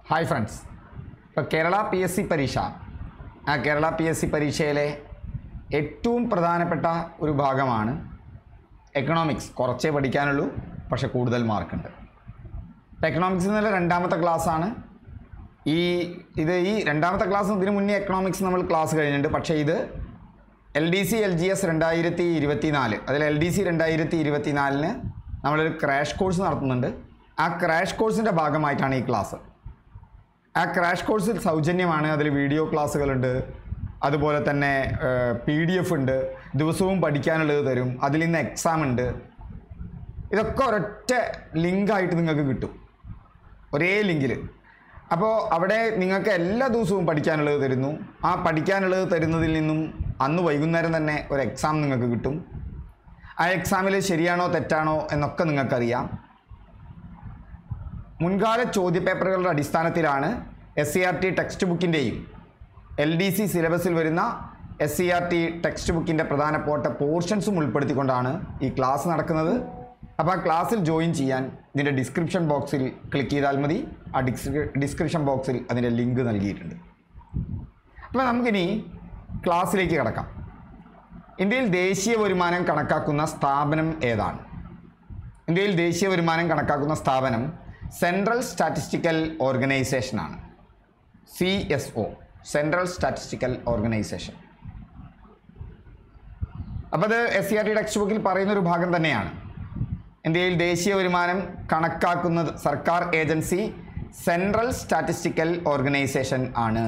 Hi friends ഇപ്പോൾ Kerala P S C പരീക്ഷ ആ കേരള പി എസ് സി പരീക്ഷയിലെ ഏറ്റവും പ്രധാനപ്പെട്ട ഒരു ഭാഗമാണ് എക്കണോമിക്സ് കുറച്ചേ പഠിക്കാനുള്ളൂ പക്ഷെ കൂടുതൽ മാർക്കുണ്ട് ഇപ്പോൾ എക്കണോമിക്സ് എന്നുള്ള രണ്ടാമത്തെ ക്ലാസ്സാണ് ഈ ഇത് ഈ രണ്ടാമത്തെ ക്ലാസ് ഇതിനു മുന്നേ എക്കണോമിക്സ് നമ്മൾ ക്ലാസ് കഴിഞ്ഞിട്ടുണ്ട് പക്ഷേ ഇത് L D C L G S രണ്ടായിരത്തി ഇരുപത്തി നാല് അതിൽ എൽ ഡി സി രണ്ടായിരത്തി ഇരുപത്തി നാലിന് നമ്മളൊരു ക്രാഷ് കോഴ്സ് നടത്തുന്നുണ്ട് ആ ക്രാഷ് കോഴ്സിൻ്റെ ഭാഗമായിട്ടാണ് ഈ ക്ലാസ് ആ ക്രാഷ് കോഴ്സിൽ സൗജന്യമാണ് അതിൽ വീഡിയോ ക്ലാസ്സുകളുണ്ട് അതുപോലെ തന്നെ പി ഡി എഫ് ഉണ്ട് ദിവസവും പഠിക്കാനുള്ളത് തരും അതിൽ നിന്ന് എക്സാം ഉണ്ട് ഇതൊക്കെ ഒരൊറ്റ ലിങ്കായിട്ട് നിങ്ങൾക്ക് കിട്ടും ഒരേ ലിങ്കിൽ അപ്പോൾ അവിടെ നിങ്ങൾക്ക് എല്ലാ ദിവസവും പഠിക്കാനുള്ളത് തരുന്നു ആ പഠിക്കാനുള്ളത് തരുന്നതിൽ നിന്നും അന്ന് വൈകുന്നേരം തന്നെ ഒരു എക്സാം നിങ്ങൾക്ക് കിട്ടും ആ എക്സാമിൽ ശരിയാണോ തെറ്റാണോ എന്നൊക്കെ നിങ്ങൾക്കറിയാം മുൻകാല ചോദ്യപേപ്പറുകളുടെ അടിസ്ഥാനത്തിലാണ് S C R T text ബുക്കിൻ്റെയും എൽ ഡി സി സിലബസിൽ വരുന്ന S C R T text ബുക്കിൻ്റെ പ്രധാനപ്പെട്ട പോർഷൻസും ഉൾപ്പെടുത്തിക്കൊണ്ടാണ് ഈ ക്ലാസ് നടക്കുന്നത് അപ്പോൾ ആ ക്ലാസ്സിൽ ജോയിൻ ചെയ്യാൻ ഇതിൻ്റെ ഡിസ്ക്രിപ്ഷൻ ബോക്സിൽ ക്ലിക്ക് ചെയ്താൽ മതി ആ ഡിസ്ക്രി ഡിസ്ക്രിപ്ഷൻ ബോക്സിൽ അതിൻ്റെ ലിങ്ക് നൽകിയിട്ടുണ്ട് അപ്പോൾ നമുക്കിനി ക്ലാസ്സിലേക്ക് കിടക്കാം ഇന്ത്യയിൽ ദേശീയ വരുമാനം കണക്കാക്കുന്ന സ്ഥാപനം ഏതാണ് ഇന്ത്യയിൽ ദേശീയ വരുമാനം കണക്കാക്കുന്ന സ്ഥാപനം സെൻട്രൽ സ്റ്റാറ്റിസ്റ്റിക്കൽ ഓർഗനൈസേഷനാണ് C S O central statistical organisation അപ്പോൾ അത് S C R T text ബുക്കിൽ പറയുന്ന ഒരു ഭാഗം തന്നെയാണ് ഇന്ത്യയിൽ ദേശീയ വരുമാനം കണക്കാക്കുന്നത് സർക്കാർ ഏജൻസി സെൻട്രൽ സ്റ്റാറ്റിസ്റ്റിക്കൽ ഓർഗനൈസേഷൻ ആണ്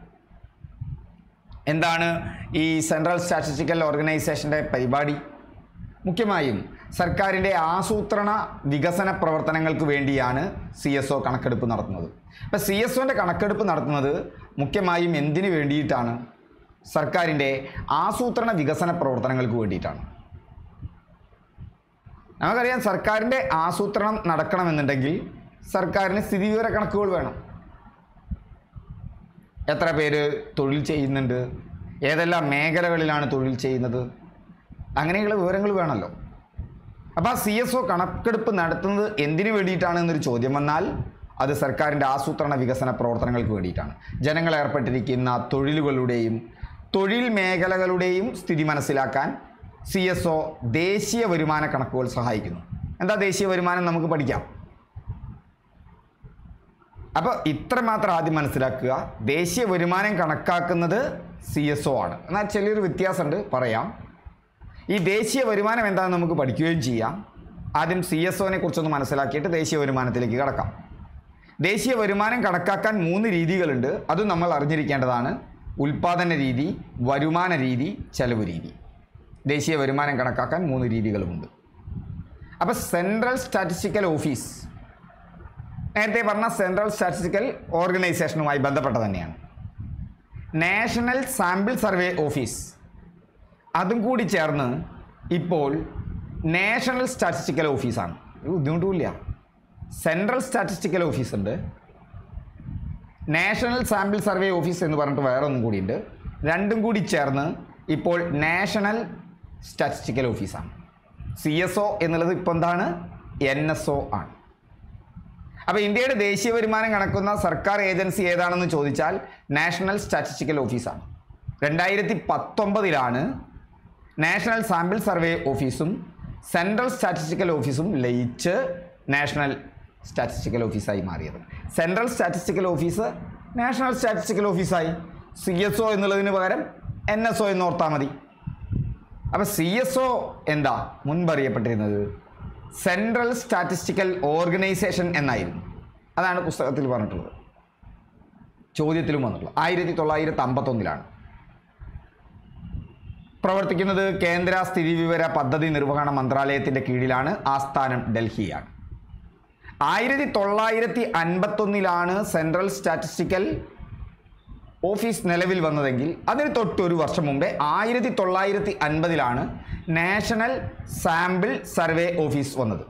എന്താണ് ഈ സെൻട്രൽ സ്റ്റാറ്റിസ്റ്റിക്കൽ ഓർഗനൈസേഷൻ്റെ പരിപാടി മുഖ്യമായും സർക്കാരിൻ്റെ ആസൂത്രണ വികസന പ്രവർത്തനങ്ങൾക്ക് വേണ്ടിയാണ് സി എസ് ഒ കണക്കെടുപ്പ് നടത്തുന്നത് അപ്പോൾ സി എസ് ഒൻ്റെ കണക്കെടുപ്പ് നടത്തുന്നത് മുഖ്യമായും എന്തിനു വേണ്ടിയിട്ടാണ് സർക്കാരിൻ്റെ ആസൂത്രണ വികസന പ്രവർത്തനങ്ങൾക്ക് വേണ്ടിയിട്ടാണ് നമുക്കറിയാം സർക്കാരിൻ്റെ ആസൂത്രണം നടക്കണമെന്നുണ്ടെങ്കിൽ സർക്കാരിന് സ്ഥിതിവിവര കണക്കുകൾ വേണം എത്ര പേര് തൊഴിൽ ചെയ്യുന്നുണ്ട് ഏതെല്ലാം മേഖലകളിലാണ് തൊഴിൽ ചെയ്യുന്നത് അങ്ങനെയുള്ള വിവരങ്ങൾ വേണമല്ലോ അപ്പോൾ ആ സി എസ് ഒ കണക്കെടുപ്പ് നടത്തുന്നത് എന്തിനു വേണ്ടിയിട്ടാണ് എന്നൊരു ചോദ്യം വന്നാൽ അത് സർക്കാരിൻ്റെ ആസൂത്രണ വികസന പ്രവർത്തനങ്ങൾക്ക് വേണ്ടിയിട്ടാണ് ജനങ്ങൾ ഏർപ്പെട്ടിരിക്കുന്ന തൊഴിലുകളുടെയും തൊഴിൽ മേഖലകളുടെയും സ്ഥിതി മനസ്സിലാക്കാൻ സി എസ് ഒ ദേശീയ വരുമാന കണക്കുകൾ സഹായിക്കുന്നു എന്താ ദേശീയ വരുമാനം നമുക്ക് പഠിക്കാം അപ്പോൾ ഇത്ര മാത്രം ആദ്യം മനസ്സിലാക്കുക ദേശീയ വരുമാനം കണക്കാക്കുന്നത് സി എസ് ഒ ആണ് എന്നാൽ ചെറിയൊരു വ്യത്യാസമുണ്ട് പറയാം ഈ ദേശീയ വരുമാനം എന്താണെന്ന് നമുക്ക് പഠിക്കുകയും ചെയ്യാം ആദ്യം സി എസ് ഒനെ കുറിച്ചൊന്ന് മനസ്സിലാക്കിയിട്ട് ദേശീയ വരുമാനത്തിലേക്ക് കടക്കാം ദേശീയ വരുമാനം കണക്കാക്കാൻ മൂന്ന് രീതികളുണ്ട് അതും നമ്മൾ അറിഞ്ഞിരിക്കേണ്ടതാണ് ഉൽപാദന രീതി വരുമാന രീതി ചെലവ് രീതി ദേശീയ വരുമാനം കണക്കാക്കാൻ മൂന്ന് രീതികളുമുണ്ട് അപ്പോൾ സെൻട്രൽ സ്റ്റാറ്റിസ്റ്റിക്കൽ ഓഫീസ് നേരത്തെ പറഞ്ഞ സെൻട്രൽ സ്റ്റാറ്റിസ്റ്റിക്കൽ ഓർഗനൈസേഷനുമായി ബന്ധപ്പെട്ട തന്നെയാണ് നാഷണൽ സാമ്പിൾ സർവേ ഓഫീസ് അതും കൂടി ചേർന്ന് ഇപ്പോൾ നാഷണൽ സ്റ്റാറ്റിസ്റ്റിക്കൽ ഓഫീസാണ് ഒരു ബുദ്ധിമുട്ടുമില്ല സെൻട്രൽ സ്റ്റാറ്റിസ്റ്റിക്കൽ ഓഫീസ് ഉണ്ട് നാഷണൽ സാമ്പിൾ സർവേ ഓഫീസ് എന്ന് പറഞ്ഞിട്ട് വേറെ ഒന്നും കൂടിയുണ്ട് രണ്ടും കൂടി ചേർന്ന് ഇപ്പോൾ നാഷണൽ സ്റ്റാറ്റിസ്റ്റിക്കൽ ഓഫീസാണ് സി എസ് ഒ എന്നുള്ളത് ഇപ്പോൾ എന്താണ് എൻ എസ് ഒ ആണ് അപ്പോൾ ഇന്ത്യയുടെ ദേശീയ വരുമാനം കണക്കുന്ന സർക്കാർ ഏജൻസി ഏതാണെന്ന് ചോദിച്ചാൽ നാഷണൽ സ്റ്റാറ്റിസ്റ്റിക്കൽ ഓഫീസാണ് രണ്ടായിരത്തി പത്തൊമ്പതിലാണ് നാഷണൽ സാമ്പിൾ സർവേ ഓഫീസും സെൻട്രൽ സ്റ്റാറ്റിസ്റ്റിക്കൽ ഓഫീസും ലയിച്ച് നാഷണൽ സ്റ്റാറ്റിസ്റ്റിക്കൽ ഓഫീസായി മാറിയത് central statistical office national statistical ഓഫീസായി സി എസ് ഒ എന്നുള്ളതിന് പകരം എൻ എസ് ഒ എന്ന് ഓർത്താൽ മതി അപ്പോൾ സി എസ് ഒ എന്താ മുൻപറിയപ്പെട്ടിരുന്നത് സെൻട്രൽ സ്റ്റാറ്റിസ്റ്റിക്കൽ ഓർഗനൈസേഷൻ എന്നായിരുന്നു അതാണ് പുസ്തകത്തിൽ പറഞ്ഞിട്ടുള്ളത് ചോദ്യത്തിലും വന്നിട്ടുള്ളത് ആയിരത്തി തൊള്ളായിരത്തി അമ്പത്തൊന്നിലാണ് പ്രവർത്തിക്കുന്നത് കേന്ദ്ര സ്ഥിതിവിവര പദ്ധതി നിർവഹണ മന്ത്രാലയത്തിൻ്റെ കീഴിലാണ് ആസ്ഥാനം ഡൽഹിയാണ് ആയിരത്തി തൊള്ളായിരത്തി അൻപത്തൊന്നിലാണ് സെൻട്രൽ സ്റ്റാറ്റിസ്റ്റിക്കൽ ഓഫീസ് നിലവിൽ വന്നതെങ്കിൽ അതിന് തൊട്ടൊരു വർഷം മുമ്പേ ആയിരത്തി തൊള്ളായിരത്തി അൻപതിലാണ് നാഷണൽ സാമ്പിൾ സർവേ ഓഫീസ് വന്നത്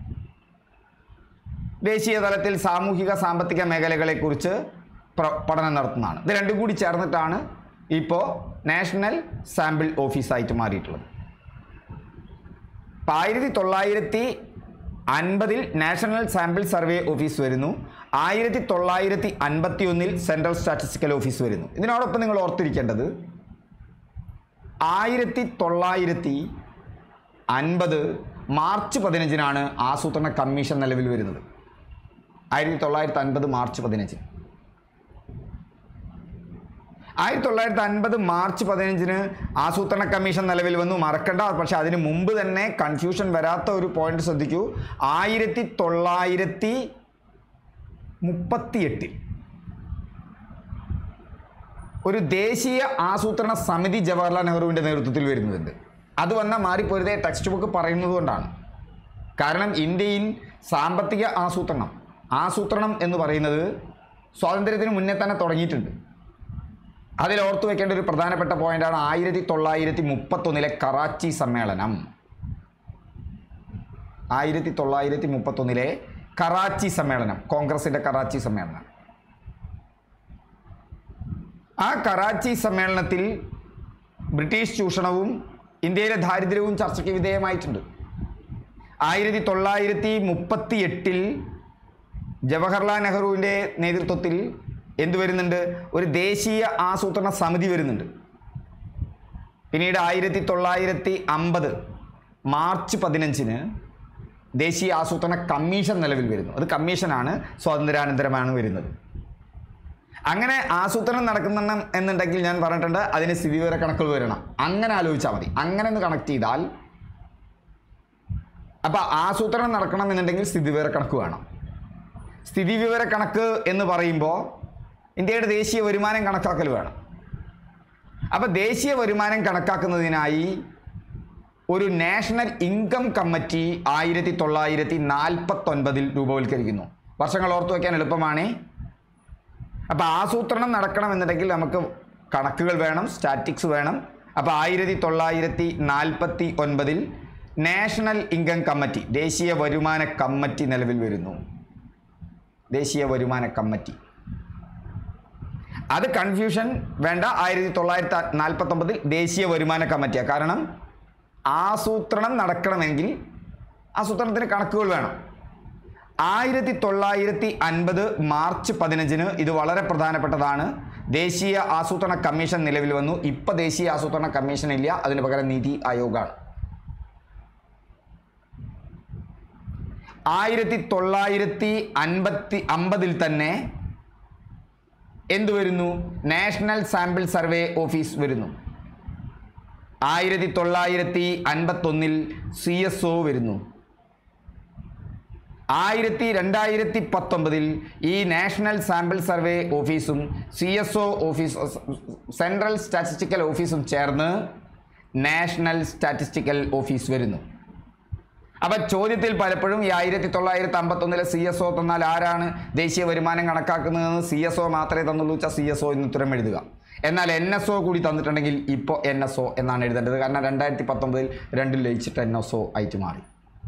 ദേശീയ തലത്തിൽ സാമൂഹിക സാമ്പത്തിക മേഖലകളെക്കുറിച്ച് പ്ര- പഠനം നടത്തുന്നതാണ് ഇത് രണ്ടും കൂടി ചേർന്നിട്ടാണ് ഇപ്പോൾ നാഷണൽ സാമ്പിൾ ഓഫീസായിട്ട് മാറിയിട്ടുള്ളത് അപ്പോൾ ആയിരത്തി തൊള്ളായിരത്തി അൻപതിൽ നാഷണൽ സാമ്പിൾ സർവേ ഓഫീസ് വരുന്നു ആയിരത്തി തൊള്ളായിരത്തി അൻപത്തി ഒന്നിൽ സെൻട്രൽ സ്റ്റാറ്റിസ്റ്റിക്കൽ ഓഫീസ് വരുന്നു ഇതിനോടൊപ്പം നിങ്ങൾ ഓർത്തിരിക്കേണ്ടത് ആയിരത്തി തൊള്ളായിരത്തി അൻപത് മാർച്ച് പതിനഞ്ചിനാണ് ആസൂത്രണ കമ്മീഷൻ നിലവിൽ വരുന്നത് ആയിരത്തി തൊള്ളായിരത്തി അൻപത് മാർച്ച് പതിനഞ്ചിന് ആയിരത്തി തൊള്ളായിരത്തി അൻപത് മാർച്ച് പതിനഞ്ചിന് ആസൂത്രണ കമ്മീഷൻ നിലവിൽ വന്നു മറക്കണ്ട പക്ഷെ അതിന് മുമ്പ് തന്നെ കൺഫ്യൂഷൻ വരാത്ത ഒരു പോയിന്റ് ശ്രദ്ധിക്കൂ ആയിരത്തി തൊള്ളായിരത്തി മുപ്പത്തിയെട്ടിൽ ഒരു ദേശീയ ആസൂത്രണ സമിതി ജവഹർലാൽ നെഹ്റുവിൻ്റെ നേതൃത്വത്തിൽ വരുന്നുണ്ട് അത് വന്നാൽ മാറിപ്പോരുതേ ടെക്സ്റ്റ് ബുക്ക് പറയുന്നത് കൊണ്ടാണ് കാരണം ഇന്ത്യയിൽ സാമ്പത്തിക ആസൂത്രണം ആസൂത്രണം എന്ന് പറയുന്നത് സ്വാതന്ത്ര്യത്തിന് മുന്നേ തന്നെ തുടങ്ങിയിട്ടുണ്ട് അതിൽ ഓർത്തു വെക്കേണ്ട ഒരു പ്രധാനപ്പെട്ട പോയിന്റാണ് ആയിരത്തി തൊള്ളായിരത്തി മുപ്പത്തൊന്നിലെ കറാച്ചി സമ്മേളനം ആയിരത്തി തൊള്ളായിരത്തി മുപ്പത്തൊന്നിലെ കറാച്ചി സമ്മേളനം കോൺഗ്രസിന്റെ കറാച്ചി സമ്മേളനം ആ കറാച്ചി സമ്മേളനത്തിൽ ബ്രിട്ടീഷ് ചൂഷണവും ഇന്ത്യയിലെ ദാരിദ്ര്യവും ചർച്ചയ്ക്ക് വിധേയമായിട്ടുണ്ട് ആയിരത്തി തൊള്ളായിരത്തി മുപ്പത്തി എട്ടിൽ ജവഹർലാൽ നെഹ്റുവിൻ്റെ നേതൃത്വത്തിൽ എന്ത് വരുന്നുണ്ട് ഒരു ദേശീയ ആസൂത്രണ സമിതി വരുന്നുണ്ട് പിന്നീട് ആയിരത്തി തൊള്ളായിരത്തി അമ്പത് മാർച്ച് പതിനഞ്ചിന് ദേശീയ ആസൂത്രണ കമ്മീഷൻ നിലവിൽ വരുന്നു അത് കമ്മീഷനാണ് സ്വാതന്ത്ര്യാനന്തരമാണ് വരുന്നത് അങ്ങനെ ആസൂത്രണം നടക്കുന്ന എന്നുണ്ടെങ്കിൽ ഞാൻ പറഞ്ഞിട്ടുണ്ട് അതിന് സ്ഥിതിവിവര കണക്കുകൾ വരണം അങ്ങനെ ആലോചിച്ചാൽ മതി അങ്ങനെ ഒന്ന് കണക്ട് ചെയ്താൽ അപ്പോൾ ആസൂത്രണം നടക്കണം എന്നുണ്ടെങ്കിൽ സ്ഥിതിവിവര കണക്ക് വേണം സ്ഥിതിവിവര കണക്ക് എന്ന് പറയുമ്പോൾ ഇന്ത്യയുടെ ദേശീയ വരുമാനം കണക്കാക്കൽ വേണം അപ്പോൾ ദേശീയ വരുമാനം കണക്കാക്കുന്നതിനായി ഒരു നാഷണൽ ഇൻകം കമ്മിറ്റി ആയിരത്തി തൊള്ളായിരത്തി നാൽപ്പത്തൊൻപതിൽ രൂപവൽക്കരിക്കുന്നു വർഷങ്ങൾ ഓർത്തു വയ്ക്കാൻ എളുപ്പമാണ് അപ്പോൾ ആസൂത്രണം നടക്കണമെന്നുണ്ടെങ്കിൽ നമുക്ക് കണക്കുകൾ വേണം സ്റ്റാറ്റിക്സ് വേണം അപ്പോൾ ആയിരത്തി തൊള്ളായിരത്തി നാൽപ്പത്തി ഒൻപതിൽ നാഷണൽ ഇൻകം കമ്മിറ്റി ദേശീയ വരുമാന കമ്മിറ്റി നിലവിൽ വരുന്നു ദേശീയ വരുമാന കമ്മിറ്റി അത് കൺഫ്യൂഷൻ വേണ്ട ആയിരത്തി തൊള്ളായിരത്തി നാൽപ്പത്തൊമ്പതിൽ ദേശീയ വരുമാന കമ്മിറ്റിയാണ് കാരണം ആസൂത്രണം നടക്കണമെങ്കിൽ ആസൂത്രണത്തിന് കണക്കുകൾ വേണം ആയിരത്തി തൊള്ളായിരത്തി അൻപത് മാർച്ച് പതിനഞ്ചിന് ഇത് വളരെ പ്രധാനപ്പെട്ടതാണ് ദേശീയ ആസൂത്രണ കമ്മീഷൻ നിലവിൽ വന്നു ഇപ്പം ദേശീയ ആസൂത്രണ കമ്മീഷൻ ഇല്ല അതിന് പകരം നീതി ആയോഗാണ് ആയിരത്തി തൊള്ളായിരത്തി അൻപത്തി അമ്പതിൽ തന്നെ എന്ത് വരുന്നു നാഷണൽ സാമ്പിൾ സർവേ ഓഫീസ് വരുന്നു ആയിരത്തി തൊള്ളായിരത്തി അൻപത്തൊന്നിൽ സി എസ് ഒ വരുന്നു ആയിരത്തി രണ്ടായിരത്തി പത്തൊമ്പതിൽ ഈ നാഷണൽ സാമ്പിൾ സർവേ ഓഫീസും C S O office central statistical ഓഫീസും ചേർന്ന് നാഷണൽ സ്റ്റാറ്റിസ്റ്റിക്കൽ ഓഫീസ് വരുന്നു അപ്പൊ ചോദ്യത്തിൽ പലപ്പോഴും ഈ ആയിരത്തി തൊള്ളായിരത്തി അമ്പത്തൊന്നിലെ സി എസ് ഒ തന്നാൽ ആരാണ് ദേശീയ വരുമാനം കണക്കാക്കുന്നതെന്ന് സി എസ് ഒ മാത്രമേ തന്നുള്ളൂ വെച്ചാൽ സി എസ് ഒ എന്ന് ഉത്തരം എഴുതുക എന്നാൽ എൻ എസ് ഒ കൂടി തന്നിട്ടുണ്ടെങ്കിൽ ഇപ്പോൾ എൻ എസ് ഒ എന്നാണ് എഴുതേണ്ടത് കാരണം രണ്ടായിരത്തി പത്തൊമ്പതിൽ രണ്ടിൽ ലയിച്ചിട്ട് എൻ എസ് ഒ ആയിട്ട് മാറി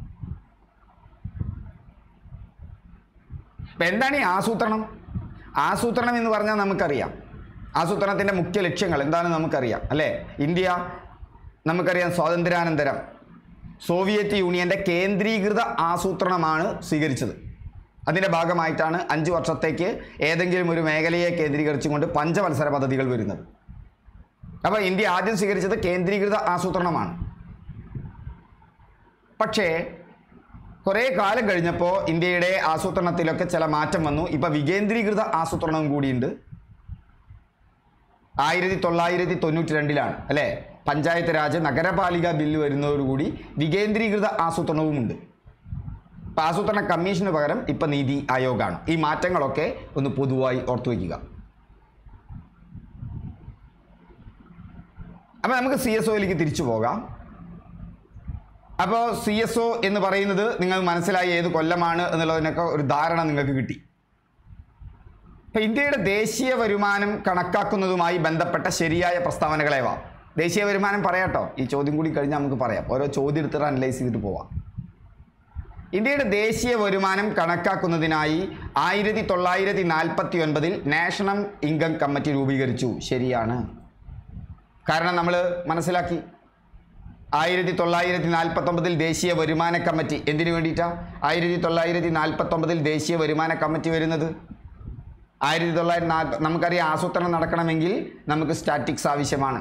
ഇപ്പം എന്താണ് ഈ ആസൂത്രണം ആസൂത്രണം എന്ന് പറഞ്ഞാൽ നമുക്കറിയാം ആസൂത്രണത്തിൻ്റെ മുഖ്യ ലക്ഷ്യങ്ങൾ എന്താണെന്ന് നമുക്കറിയാം അല്ലേ ഇന്ത്യ നമുക്കറിയാം സ്വാതന്ത്ര്യാനന്തരം സോവിയറ്റ് യൂണിയൻ്റെ കേന്ദ്രീകൃത ആസൂത്രണമാണ് സ്വീകരിച്ചത് അതിൻ്റെ ഭാഗമായിട്ടാണ് അഞ്ച് വർഷത്തേക്ക് ഏതെങ്കിലും ഒരു മേഖലയെ കേന്ദ്രീകരിച്ചുകൊണ്ട് പഞ്ചവത്സര പദ്ധതികൾ വരുന്നത് അപ്പോൾ ഇന്ത്യ ആദ്യം സ്വീകരിച്ചത് കേന്ദ്രീകൃത ആസൂത്രണമാണ് പക്ഷേ കുറേ കാലം കഴിഞ്ഞപ്പോൾ ഇന്ത്യയുടെ ആസൂത്രണത്തിലൊക്കെ ചില മാറ്റം വന്നു ഇപ്പം വികേന്ദ്രീകൃത ആസൂത്രണവും കൂടിയുണ്ട് ആയിരത്തി തൊള്ളായിരത്തി തൊണ്ണൂറ്റി രണ്ടിലാണ് അല്ലേ പഞ്ചായത്ത് രാജ് നഗരപാലിക ബില്ല് വരുന്നതോടുകൂടി വികേന്ദ്രീകൃത ആസൂത്രണവുമുണ്ട് ഇപ്പം ആസൂത്രണ കമ്മീഷന് പകരം ഇപ്പം നീതി ആയോഗാണ് ഈ മാറ്റങ്ങളൊക്കെ ഒന്ന് പൊതുവായി ഓർത്തു വയ്ക്കുക അപ്പം നമുക്ക് സി എസ് ഒയിലേക്ക് തിരിച്ചു പോകാം അപ്പോൾ സി എസ് ഒ എന്ന് പറയുന്നത് നിങ്ങൾ മനസ്സിലായി ഏത് കൊല്ലമാണ് എന്നുള്ളതിനൊക്കെ ഒരു ധാരണ നിങ്ങൾക്ക് കിട്ടി ഇപ്പം ഇന്ത്യയുടെ ദേശീയ വരുമാനം കണക്കാക്കുന്നതുമായി ബന്ധപ്പെട്ട ശരിയായ പ്രസ്താവനകളേവ ദേശീയ വരുമാനം പറയാട്ടോ ഈ ചോദ്യം കൂടി കഴിഞ്ഞാൽ നമുക്ക് പറയാം ഓരോ ചോദ്യം എടുത്തിട്ട് അനലൈസ് ചെയ്തിട്ട് പോവാം ഇന്ത്യയുടെ ദേശീയ വരുമാനം കണക്കാക്കുന്നതിനായി ആയിരത്തി തൊള്ളായിരത്തി നാൽപ്പത്തി ഒൻപതിൽ നാഷണൽ ഇൻകം കമ്മിറ്റി രൂപീകരിച്ചു ശരിയാണ് കാരണം നമ്മൾ മനസ്സിലാക്കി ആയിരത്തി തൊള്ളായിരത്തി നാൽപ്പത്തൊമ്പതിൽ ദേശീയ വരുമാന കമ്മിറ്റി എന്തിനു വേണ്ടിയിട്ടാണ് ആയിരത്തി തൊള്ളായിരത്തി നാൽപ്പത്തൊമ്പതിൽ ദേശീയ വരുമാന കമ്മിറ്റി വരുന്നത് ആയിരത്തി തൊള്ളായിരത്തി നാൽപ്പ നമുക്കറിയാം ആസൂത്രണം നടക്കണമെങ്കിൽ നമുക്ക് സ്റ്റാറ്റിക്സ് ആവശ്യമാണ്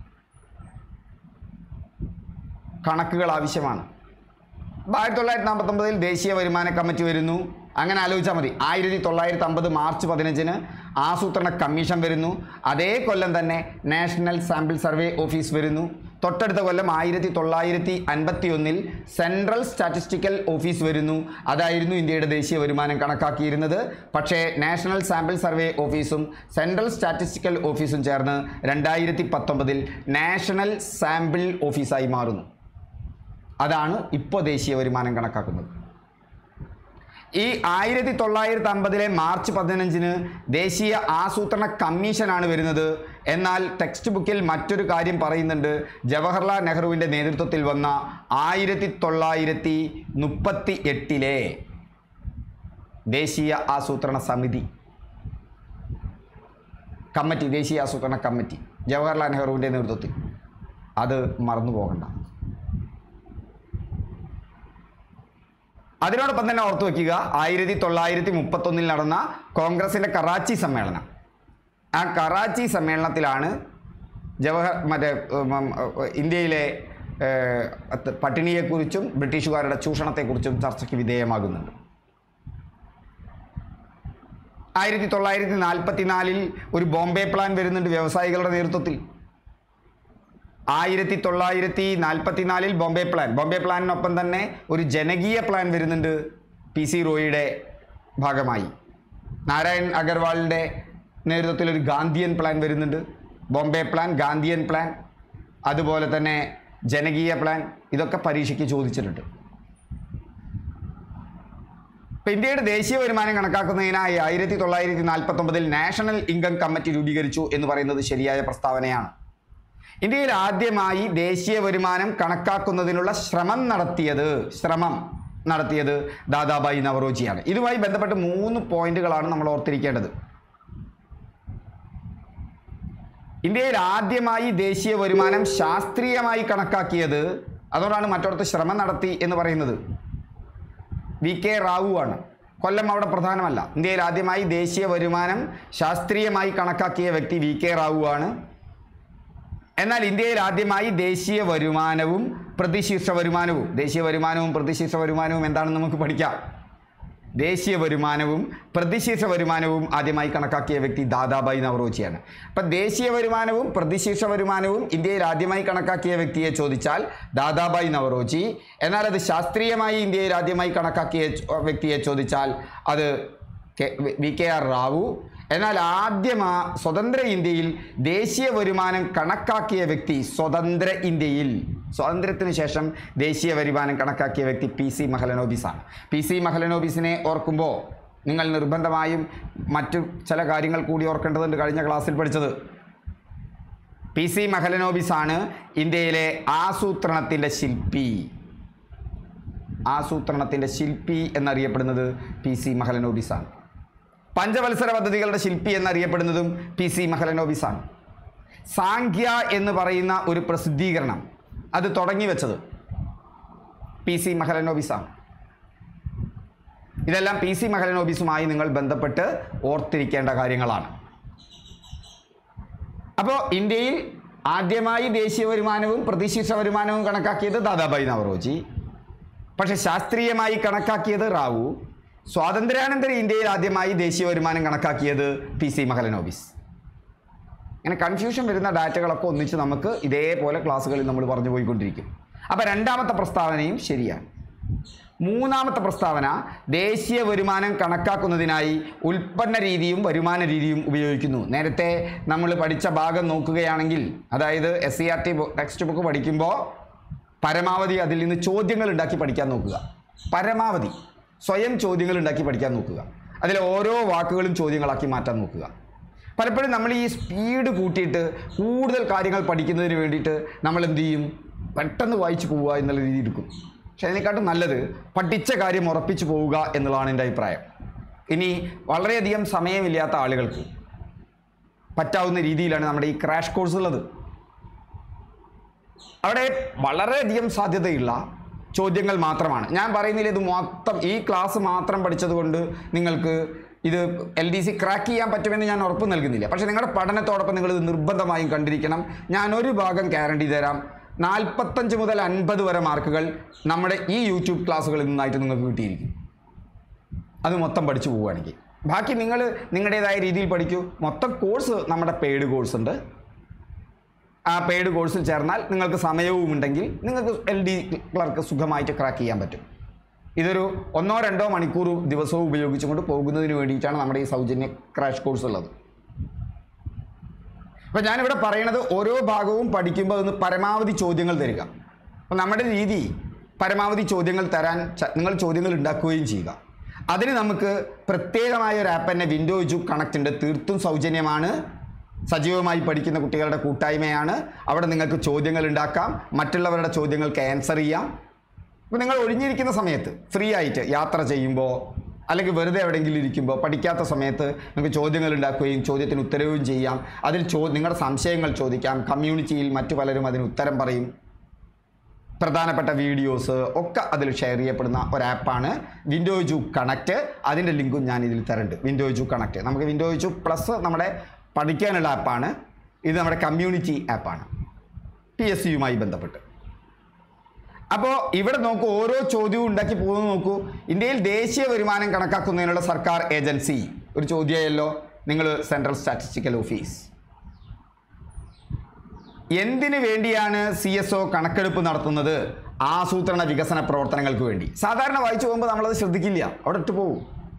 കണക്കുകൾ ആവശ്യമാണ് അപ്പോൾ ആയിരത്തി തൊള്ളായിരത്തി നാൽപ്പത്തൊമ്പതിൽ ദേശീയ വരുമാന കമ്മിറ്റി വരുന്നു അങ്ങനെ ആലോചിച്ചാൽ മതി ആയിരത്തി തൊള്ളായിരത്തി അമ്പത് മാർച്ച് പതിനഞ്ചിന് ആസൂത്രണ കമ്മീഷൻ വരുന്നു അതേ കൊല്ലം തന്നെ നാഷണൽ സാമ്പിൾ സർവേ ഓഫീസ് വരുന്നു തൊട്ടടുത്ത കൊല്ലം ആയിരത്തി തൊള്ളായിരത്തി അൻപത്തി ഒന്നിൽ സെൻട്രൽ സ്റ്റാറ്റിസ്റ്റിക്കൽ ഓഫീസ് വരുന്നു അതായിരുന്നു ഇന്ത്യയുടെ ദേശീയ വരുമാനം കണക്കാക്കിയിരുന്നത് പക്ഷേ നാഷണൽ സാമ്പിൾ സർവേ ഓഫീസും സെൻട്രൽ സ്റ്റാറ്റിസ്റ്റിക്കൽ ഓഫീസും ചേർന്ന് രണ്ടായിരത്തി പത്തൊമ്പതിൽ നാഷണൽ സാമ്പിൾ ഓഫീസായി മാറുന്നു അതാണ് ഇപ്പോൾ ദേശീയ വരുമാനം കണക്കാക്കുന്നത് ഈ ആയിരത്തി തൊള്ളായിരത്തി അമ്പതിലെ മാർച്ച് പതിനഞ്ചിന് ദേശീയ ആസൂത്രണ കമ്മീഷനാണ് വരുന്നത് എന്നാൽ ടെക്സ്റ്റ് ബുക്കിൽ മറ്റൊരു കാര്യം പറയുന്നുണ്ട് ജവഹർലാൽ നെഹ്റുവിൻ്റെ നേതൃത്വത്തിൽ വന്ന ആയിരത്തി തൊള്ളായിരത്തി മുപ്പത്തി എട്ടിലെ ദേശീയ ആസൂത്രണ സമിതി കമ്മിറ്റി ദേശീയ ആസൂത്രണ കമ്മിറ്റി ജവഹർലാൽ നെഹ്റുവിൻ്റെ നേതൃത്വത്തിൽ അത് മറന്നു പോകണ്ട അതിനോടൊപ്പം തന്നെ ഓർത്തു വയ്ക്കുക ആയിരത്തി തൊള്ളായിരത്തി മുപ്പത്തൊന്നിൽ നടന്ന കോൺഗ്രസിൻ്റെ കറാച്ചി സമ്മേളനം ആ കറാച്ചി സമ്മേളനത്തിലാണ് ജവഹർ മറ്റേ ഉം, ഉം, ഉം, ഇന്ത്യയിലെ ഏഹ്, അത് പട്ടിണിയെക്കുറിച്ചും ബ്രിട്ടീഷുകാരുടെ ചൂഷണത്തെക്കുറിച്ചും ചർച്ചയ്ക്ക് വിധേയമാകുന്നുണ്ട് ആയിരത്തി തൊള്ളായിരത്തി നാൽപ്പത്തിനാലിൽ ഒരു ബോംബെ പ്ലാൻ വരുന്നുണ്ട് വ്യവസായികളുടെ നേതൃത്വത്തിൽ ആയിരത്തി തൊള്ളായിരത്തി നാൽപ്പത്തിനാലിൽ ബോംബെ പ്ലാൻ ബോംബെ പ്ലാനിനൊപ്പം തന്നെ ഒരു ജനകീയ പ്ലാൻ വരുന്നുണ്ട് പി സി റോയിയുടെ ഭാഗമായി നാരായൺ അഗർവാളിൻ്റെ നേതൃത്വത്തിൽ ഒരു ഗാന്ധിയൻ പ്ലാൻ വരുന്നുണ്ട് ബോംബെ പ്ലാൻ ഗാന്ധിയൻ പ്ലാൻ അതുപോലെ തന്നെ ജനകീയ പ്ലാൻ ഇതൊക്കെ പരീക്ഷയ്ക്ക് ചോദിച്ചിട്ടുണ്ട് ഇപ്പം ഇന്ത്യയുടെ ദേശീയ വരുമാനം കണക്കാക്കുന്നതിനായി ആയിരത്തി തൊള്ളായിരത്തി നാൽപ്പത്തൊമ്പതിൽ നാഷണൽ ഇൻകം കമ്മിറ്റി രൂപീകരിച്ചു എന്ന് പറയുന്നത് ശരിയായ പ്രസ്താവനയാണ് ഇന്ത്യയിൽ ആദ്യമായി ദേശീയ വരുമാനം കണക്കാക്കുന്നതിനുള്ള ശ്രമം നടത്തിയത് ശ്രമം നടത്തിയത് ദാദാബായി നവറോജിയാണ് ഇതുമായി ബന്ധപ്പെട്ട് മൂന്ന് പോയിന്റുകളാണ് നമ്മൾ ഓർത്തിരിക്കേണ്ടത് ഇന്ത്യയിൽ ആദ്യമായി ദേശീയ വരുമാനം ശാസ്ത്രീയമായി കണക്കാക്കിയത് അതുകൊണ്ടാണ് മറ്റൊരുത്ത് ശ്രമം നടത്തി എന്ന് പറയുന്നത് വി കെ റാവു ആണ് കൊല്ലം അവിടെ പ്രധാനമല്ല ഇന്ത്യയിൽ ആദ്യമായി ദേശീയ വരുമാനം ശാസ്ത്രീയമായി കണക്കാക്കിയ വ്യക്തി വി കെ റാവു ആണ് എന്നാൽ ഇന്ത്യയിൽ ആദ്യമായി ദേശീയ വരുമാനവും പ്രതിശീർഷ വരുമാനവും ദേശീയ വരുമാനവും പ്രതിശീർഷ വരുമാനവും എന്താണെന്ന് നമുക്ക് പഠിക്കാം ദേശീയ വരുമാനവും പ്രതിശീർഷ വരുമാനവും ആദ്യമായി കണക്കാക്കിയ വ്യക്തി ദാദാബായി നവറോജിയാണ് അപ്പം ദേശീയ വരുമാനവും പ്രതിശീർഷ വരുമാനവും ഇന്ത്യയിൽ ആദ്യമായി കണക്കാക്കിയ വ്യക്തിയെ ചോദിച്ചാൽ ദാദാബായി നവറോജി എന്നാൽ അത് ശാസ്ത്രീയമായി ഇന്ത്യയിൽ ആദ്യമായി കണക്കാക്കിയ ചോ- വ്യക്തിയെ ചോദിച്ചാൽ അത് കെ- വി കെ ആർ റാവു എന്നാൽ ആദ്യമാ സ്വതന്ത്ര ഇന്ത്യയിൽ ദേശീയ വരുമാനം കണക്കാക്കിയ വ്യക്തി സ്വതന്ത്ര ഇന്ത്യയിൽ സ്വാതന്ത്ര്യത്തിന് ശേഷം ദേശീയ വരുമാനം കണക്കാക്കിയ വ്യക്തി പി സി മഹലനോബിസാണ് പി സി മഹലനോബിസിനെ ഓർക്കുമ്പോൾ നിങ്ങൾ നിർബന്ധമായും മറ്റു ചില കാര്യങ്ങൾ കൂടി ഓർക്കേണ്ടതുണ്ട് കഴിഞ്ഞ ക്ലാസ്സിൽ പഠിച്ചത് പി സി മഹലനോബിസാണ് ഇന്ത്യയിലെ ആസൂത്രണത്തിൻ്റെ ശില്പി ആസൂത്രണത്തിൻ്റെ ശില്പി എന്നറിയപ്പെടുന്നത് പി സി മഹലനോബിസാണ് പഞ്ചവത്സര പദ്ധതികളുടെ ശില്പി എന്നറിയപ്പെടുന്നതും പി സി മഹലനോബിസാണ് സാങ്ക്യ എന്ന് പറയുന്ന ഒരു പ്രസിദ്ധീകരണം അത് തുടങ്ങി വെച്ചത് പി സി മഹലനോബിസാണ് ഇതെല്ലാം പി സി മഹലനോബിസുമായി നിങ്ങൾ ബന്ധപ്പെട്ട് ഓർത്തിരിക്കേണ്ട കാര്യങ്ങളാണ് അപ്പോൾ ഇന്ത്യയിൽ ആദ്യമായി ദേശീയ വരുമാനവും പ്രതിശീർഷ വരുമാനവും കണക്കാക്കിയത് ദാദാബായി നവറോജി പക്ഷെ ശാസ്ത്രീയമായി കണക്കാക്കിയത് റാവു സ്വാതന്ത്ര്യാനന്തര ഇന്ത്യയിൽ ആദ്യമായി ദേശീയ വരുമാനം കണക്കാക്കിയത് പി സി മഹലനോബിസ് ഇങ്ങനെ കൺഫ്യൂഷൻ വരുന്ന ഡാറ്റകളൊക്കെ ഒന്നിച്ച് നമുക്ക് ഇതേപോലെ ക്ലാസ്സുകളിൽ നമ്മൾ പറഞ്ഞു പോയിക്കൊണ്ടിരിക്കും അപ്പോൾ രണ്ടാമത്തെ പ്രസ്താവനയും ശരിയാണ് മൂന്നാമത്തെ പ്രസ്താവന ദേശീയ വരുമാനം കണക്കാക്കുന്നതിനായി ഉൽപ്പന്ന രീതിയും വരുമാന രീതിയും ഉപയോഗിക്കുന്നു നേരത്തെ നമ്മൾ പഠിച്ച ഭാഗം നോക്കുകയാണെങ്കിൽ അതായത് S C R T text book പഠിക്കുമ്പോൾ പരമാവധി അതിൽ നിന്ന് ചോദ്യങ്ങൾ ഉണ്ടാക്കി പഠിക്കാൻ നോക്കുക പരമാവധി സ്വയം ചോദ്യങ്ങൾ ഉണ്ടാക്കി പഠിക്കാൻ നോക്കുക അതിലെ ഓരോ വാക്കുകളും ചോദ്യങ്ങളാക്കി മാറ്റാൻ നോക്കുക പലപ്പോഴും നമ്മൾ ഈ സ്പീഡ് കൂട്ടിയിട്ട് കൂടുതൽ കാര്യങ്ങൾ പഠിക്കുന്നതിന് വേണ്ടിയിട്ട് നമ്മൾ എന്ത് ചെയ്യും പെട്ടെന്ന് വായിച്ചു പോവുക എന്നുള്ള രീതി എടുക്കും പക്ഷെ അതിനെക്കാട്ടും നല്ലത് പഠിച്ച കാര്യം ഉറപ്പിച്ചു പോവുക എന്നുള്ളതാണ് എൻ്റെ അഭിപ്രായം ഇനി വളരെയധികം സമയമില്ലാത്ത ആളുകൾക്ക് പറ്റാവുന്ന രീതിയിലാണ് നമ്മുടെ ഈ ക്രാഷ് കോഴ്സ് ഉള്ളത് അവിടെ വളരെയധികം സാധ്യതയുള്ള ചോദ്യങ്ങൾ മാത്രമാണ് ഞാൻ പറയുന്നില്ല ഇത് മൊത്തം ഈ ക്ലാസ് മാത്രം പഠിച്ചതുകൊണ്ട് നിങ്ങൾക്ക് ഇത് എൽ ഡി സി ക്രാക്ക് ചെയ്യാൻ പറ്റുമെന്ന് ഞാൻ ഉറപ്പ് നൽകുന്നില്ല പക്ഷേ നിങ്ങളുടെ പഠനത്തോടൊപ്പം നിങ്ങൾ ഇത് നിർബന്ധമായും കണ്ടിരിക്കണം ഞാൻ ഒരു ഭാഗം ഗ്യാരണ്ടി തരാം നാൽപ്പത്തഞ്ച് മുതൽ അൻപത് വരെ മാർക്കുകൾ നമ്മുടെ ഈ യൂട്യൂബ് ക്ലാസ്സുകളിൽ നിന്നായിട്ട് നിങ്ങൾക്ക് കിട്ടിയിരിക്കും അത് മൊത്തം പഠിച്ചു പോവുകയാണെങ്കിൽ ബാക്കി നിങ്ങൾ നിങ്ങളുടേതായ രീതിയിൽ പഠിക്കൂ മൊത്തം കോഴ്സ് നമ്മുടെ പെയ്ഡ് കോഴ്സ് ഉണ്ട് ആ പെയ്ഡ് കോഴ്സിൽ ചേർന്നാൽ നിങ്ങൾക്ക് സമയവും ഉണ്ടെങ്കിൽ നിങ്ങൾക്ക് എൽ ഡി ക്ലർക്ക് സുഖമായിട്ട് ക്രാക്ക് ചെയ്യാൻ പറ്റും ഇതൊരു ഒന്നോ രണ്ടോ മണിക്കൂർ ദിവസവും ഉപയോഗിച്ചുകൊണ്ട് പോകുന്നതിന് വേണ്ടിയിട്ടാണ് നമ്മുടെ ഈ സൗജന്യ ക്രാഷ് കോഴ്സ് ഉള്ളത് അപ്പം ഞാനിവിടെ പറയണത് ഓരോ ഭാഗവും പഠിക്കുമ്പോൾ ഒന്ന് പരമാവധി ചോദ്യങ്ങൾ തരിക അപ്പം നമ്മുടെ രീതി പരമാവധി ചോദ്യങ്ങൾ തരാൻ ച- നിങ്ങൾ ചോദ്യങ്ങൾ ഉണ്ടാക്കുകയും ചെയ്യുക അതിന് നമുക്ക് പ്രത്യേകമായ ഒരു ആപ്പ് തന്നെ വിൻഡോ ജു കണക്റ്റ് ഉണ്ട് തീർത്തും സൗജന്യമാണ് സജീവമായി പഠിക്കുന്ന കുട്ടികളുടെ കൂട്ടായ്മയാണ് അവിടെ നിങ്ങൾക്ക് ചോദ്യങ്ങൾ ഉണ്ടാക്കാം മറ്റുള്ളവരുടെ ചോദ്യങ്ങൾക്ക് ആൻസർ ചെയ്യാം അപ്പോൾ നിങ്ങൾ ഒഴിഞ്ഞിരിക്കുന്ന സമയത്ത് ഫ്രീ ആയിട്ട് യാത്ര ചെയ്യുമ്പോൾ അല്ലെങ്കിൽ വെറുതെ എവിടെയെങ്കിലും ഇരിക്കുമ്പോൾ പഠിക്കാത്ത സമയത്ത് നിങ്ങൾക്ക് ചോദ്യങ്ങൾ ഉണ്ടാക്കുകയും ചോദ്യത്തിന് ഉത്തരവും ചെയ്യാം അതിൽ ചോ നിങ്ങളുടെ സംശയങ്ങൾ ചോദിക്കാം കമ്മ്യൂണിറ്റിയിൽ മറ്റു പലരും അതിന് ഉത്തരം പറയും പ്രധാനപ്പെട്ട വീഡിയോസ് ഒക്കെ അതിൽ ഷെയർ ചെയ്യപ്പെടുന്ന ഒരു ആപ്പാണ് വിൻഡോ ജു കണക്റ്റ് അതിൻ്റെ ലിങ്കും ഞാൻ ഇതിൽ തരുന്നുണ്ട് വിൻഡോ ജു കണക്റ്റ് നമുക്ക് വിൻഡോ ജു പ്ലസ് നമ്മുടെ പഠിക്കാനുള്ള ആപ്പാണ് ഇത് നമ്മുടെ കമ്മ്യൂണിറ്റി ആപ്പാണ് പി എസ് സിയുമായി ബന്ധപ്പെട്ട് അപ്പോൾ ഇവിടെ നോക്കൂ ഓരോ ചോദ്യവും ഉണ്ടാക്കി പോകുന്നത് നോക്കൂ ഇന്ത്യയിൽ ദേശീയ വരുമാനം കണക്കാക്കുന്നതിനുള്ള സർക്കാർ ഏജൻസി ഒരു ചോദ്യമല്ലോ നിങ്ങൾ സെൻട്രൽ സ്റ്റാറ്റിസ്റ്റിക്കൽ ഓഫീസ് എന്തിനു വേണ്ടിയാണ് സി എസ് ഒ കണക്കെടുപ്പ് നടത്തുന്നത് ആസൂത്രണ വികസന പ്രവർത്തനങ്ങൾക്ക് വേണ്ടി സാധാരണ വായിച്ചു പോകുമ്പോൾ നമ്മളത് ശ്രദ്ധിക്കില്ല അവിടെ ഇട്ട് പോകും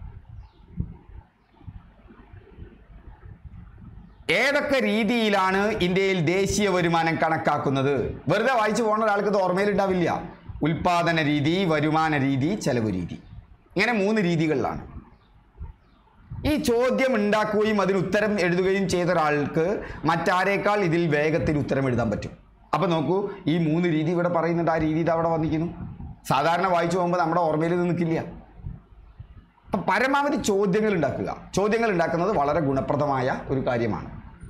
ഏതൊക്കെ രീതിയിലാണ് ഇന്ത്യയിൽ ദേശീയ വരുമാനം കണക്കാക്കുന്നത് വെറുതെ വായിച്ചു പോകുന്ന ഒരാൾക്ക് ഇത് ഓർമ്മയിലുണ്ടാവില്ല ഉൽപാദന രീതി വരുമാന രീതി ചെലവ് രീതി ഇങ്ങനെ മൂന്ന് രീതികളിലാണ് ഈ ചോദ്യം ഉണ്ടാക്കുകയും അതിന് ഉത്തരം എഴുതുകയും ചെയ്ത ഒരാൾക്ക് മറ്റാരേക്കാൾ ഇതിൽ വേഗത്തിൽ ഉത്തരം എഴുതാൻ പറ്റും അപ്പം നോക്കൂ ഈ മൂന്ന് രീതി ഇവിടെ പറയുന്നുണ്ട് ആ രീതി ഇത് അവിടെ വന്നിരിക്കുന്നു സാധാരണ വായിച്ചു പോകുമ്പോൾ നമ്മുടെ ഓർമ്മയിൽ ഇത് നിൽക്കില്ല അപ്പം പരമാവധി ചോദ്യങ്ങൾ ഉണ്ടാക്കുക ചോദ്യങ്ങൾ ഉണ്ടാക്കുന്നത് വളരെ ഗുണപ്രദമായ ഒരു കാര്യമാണ്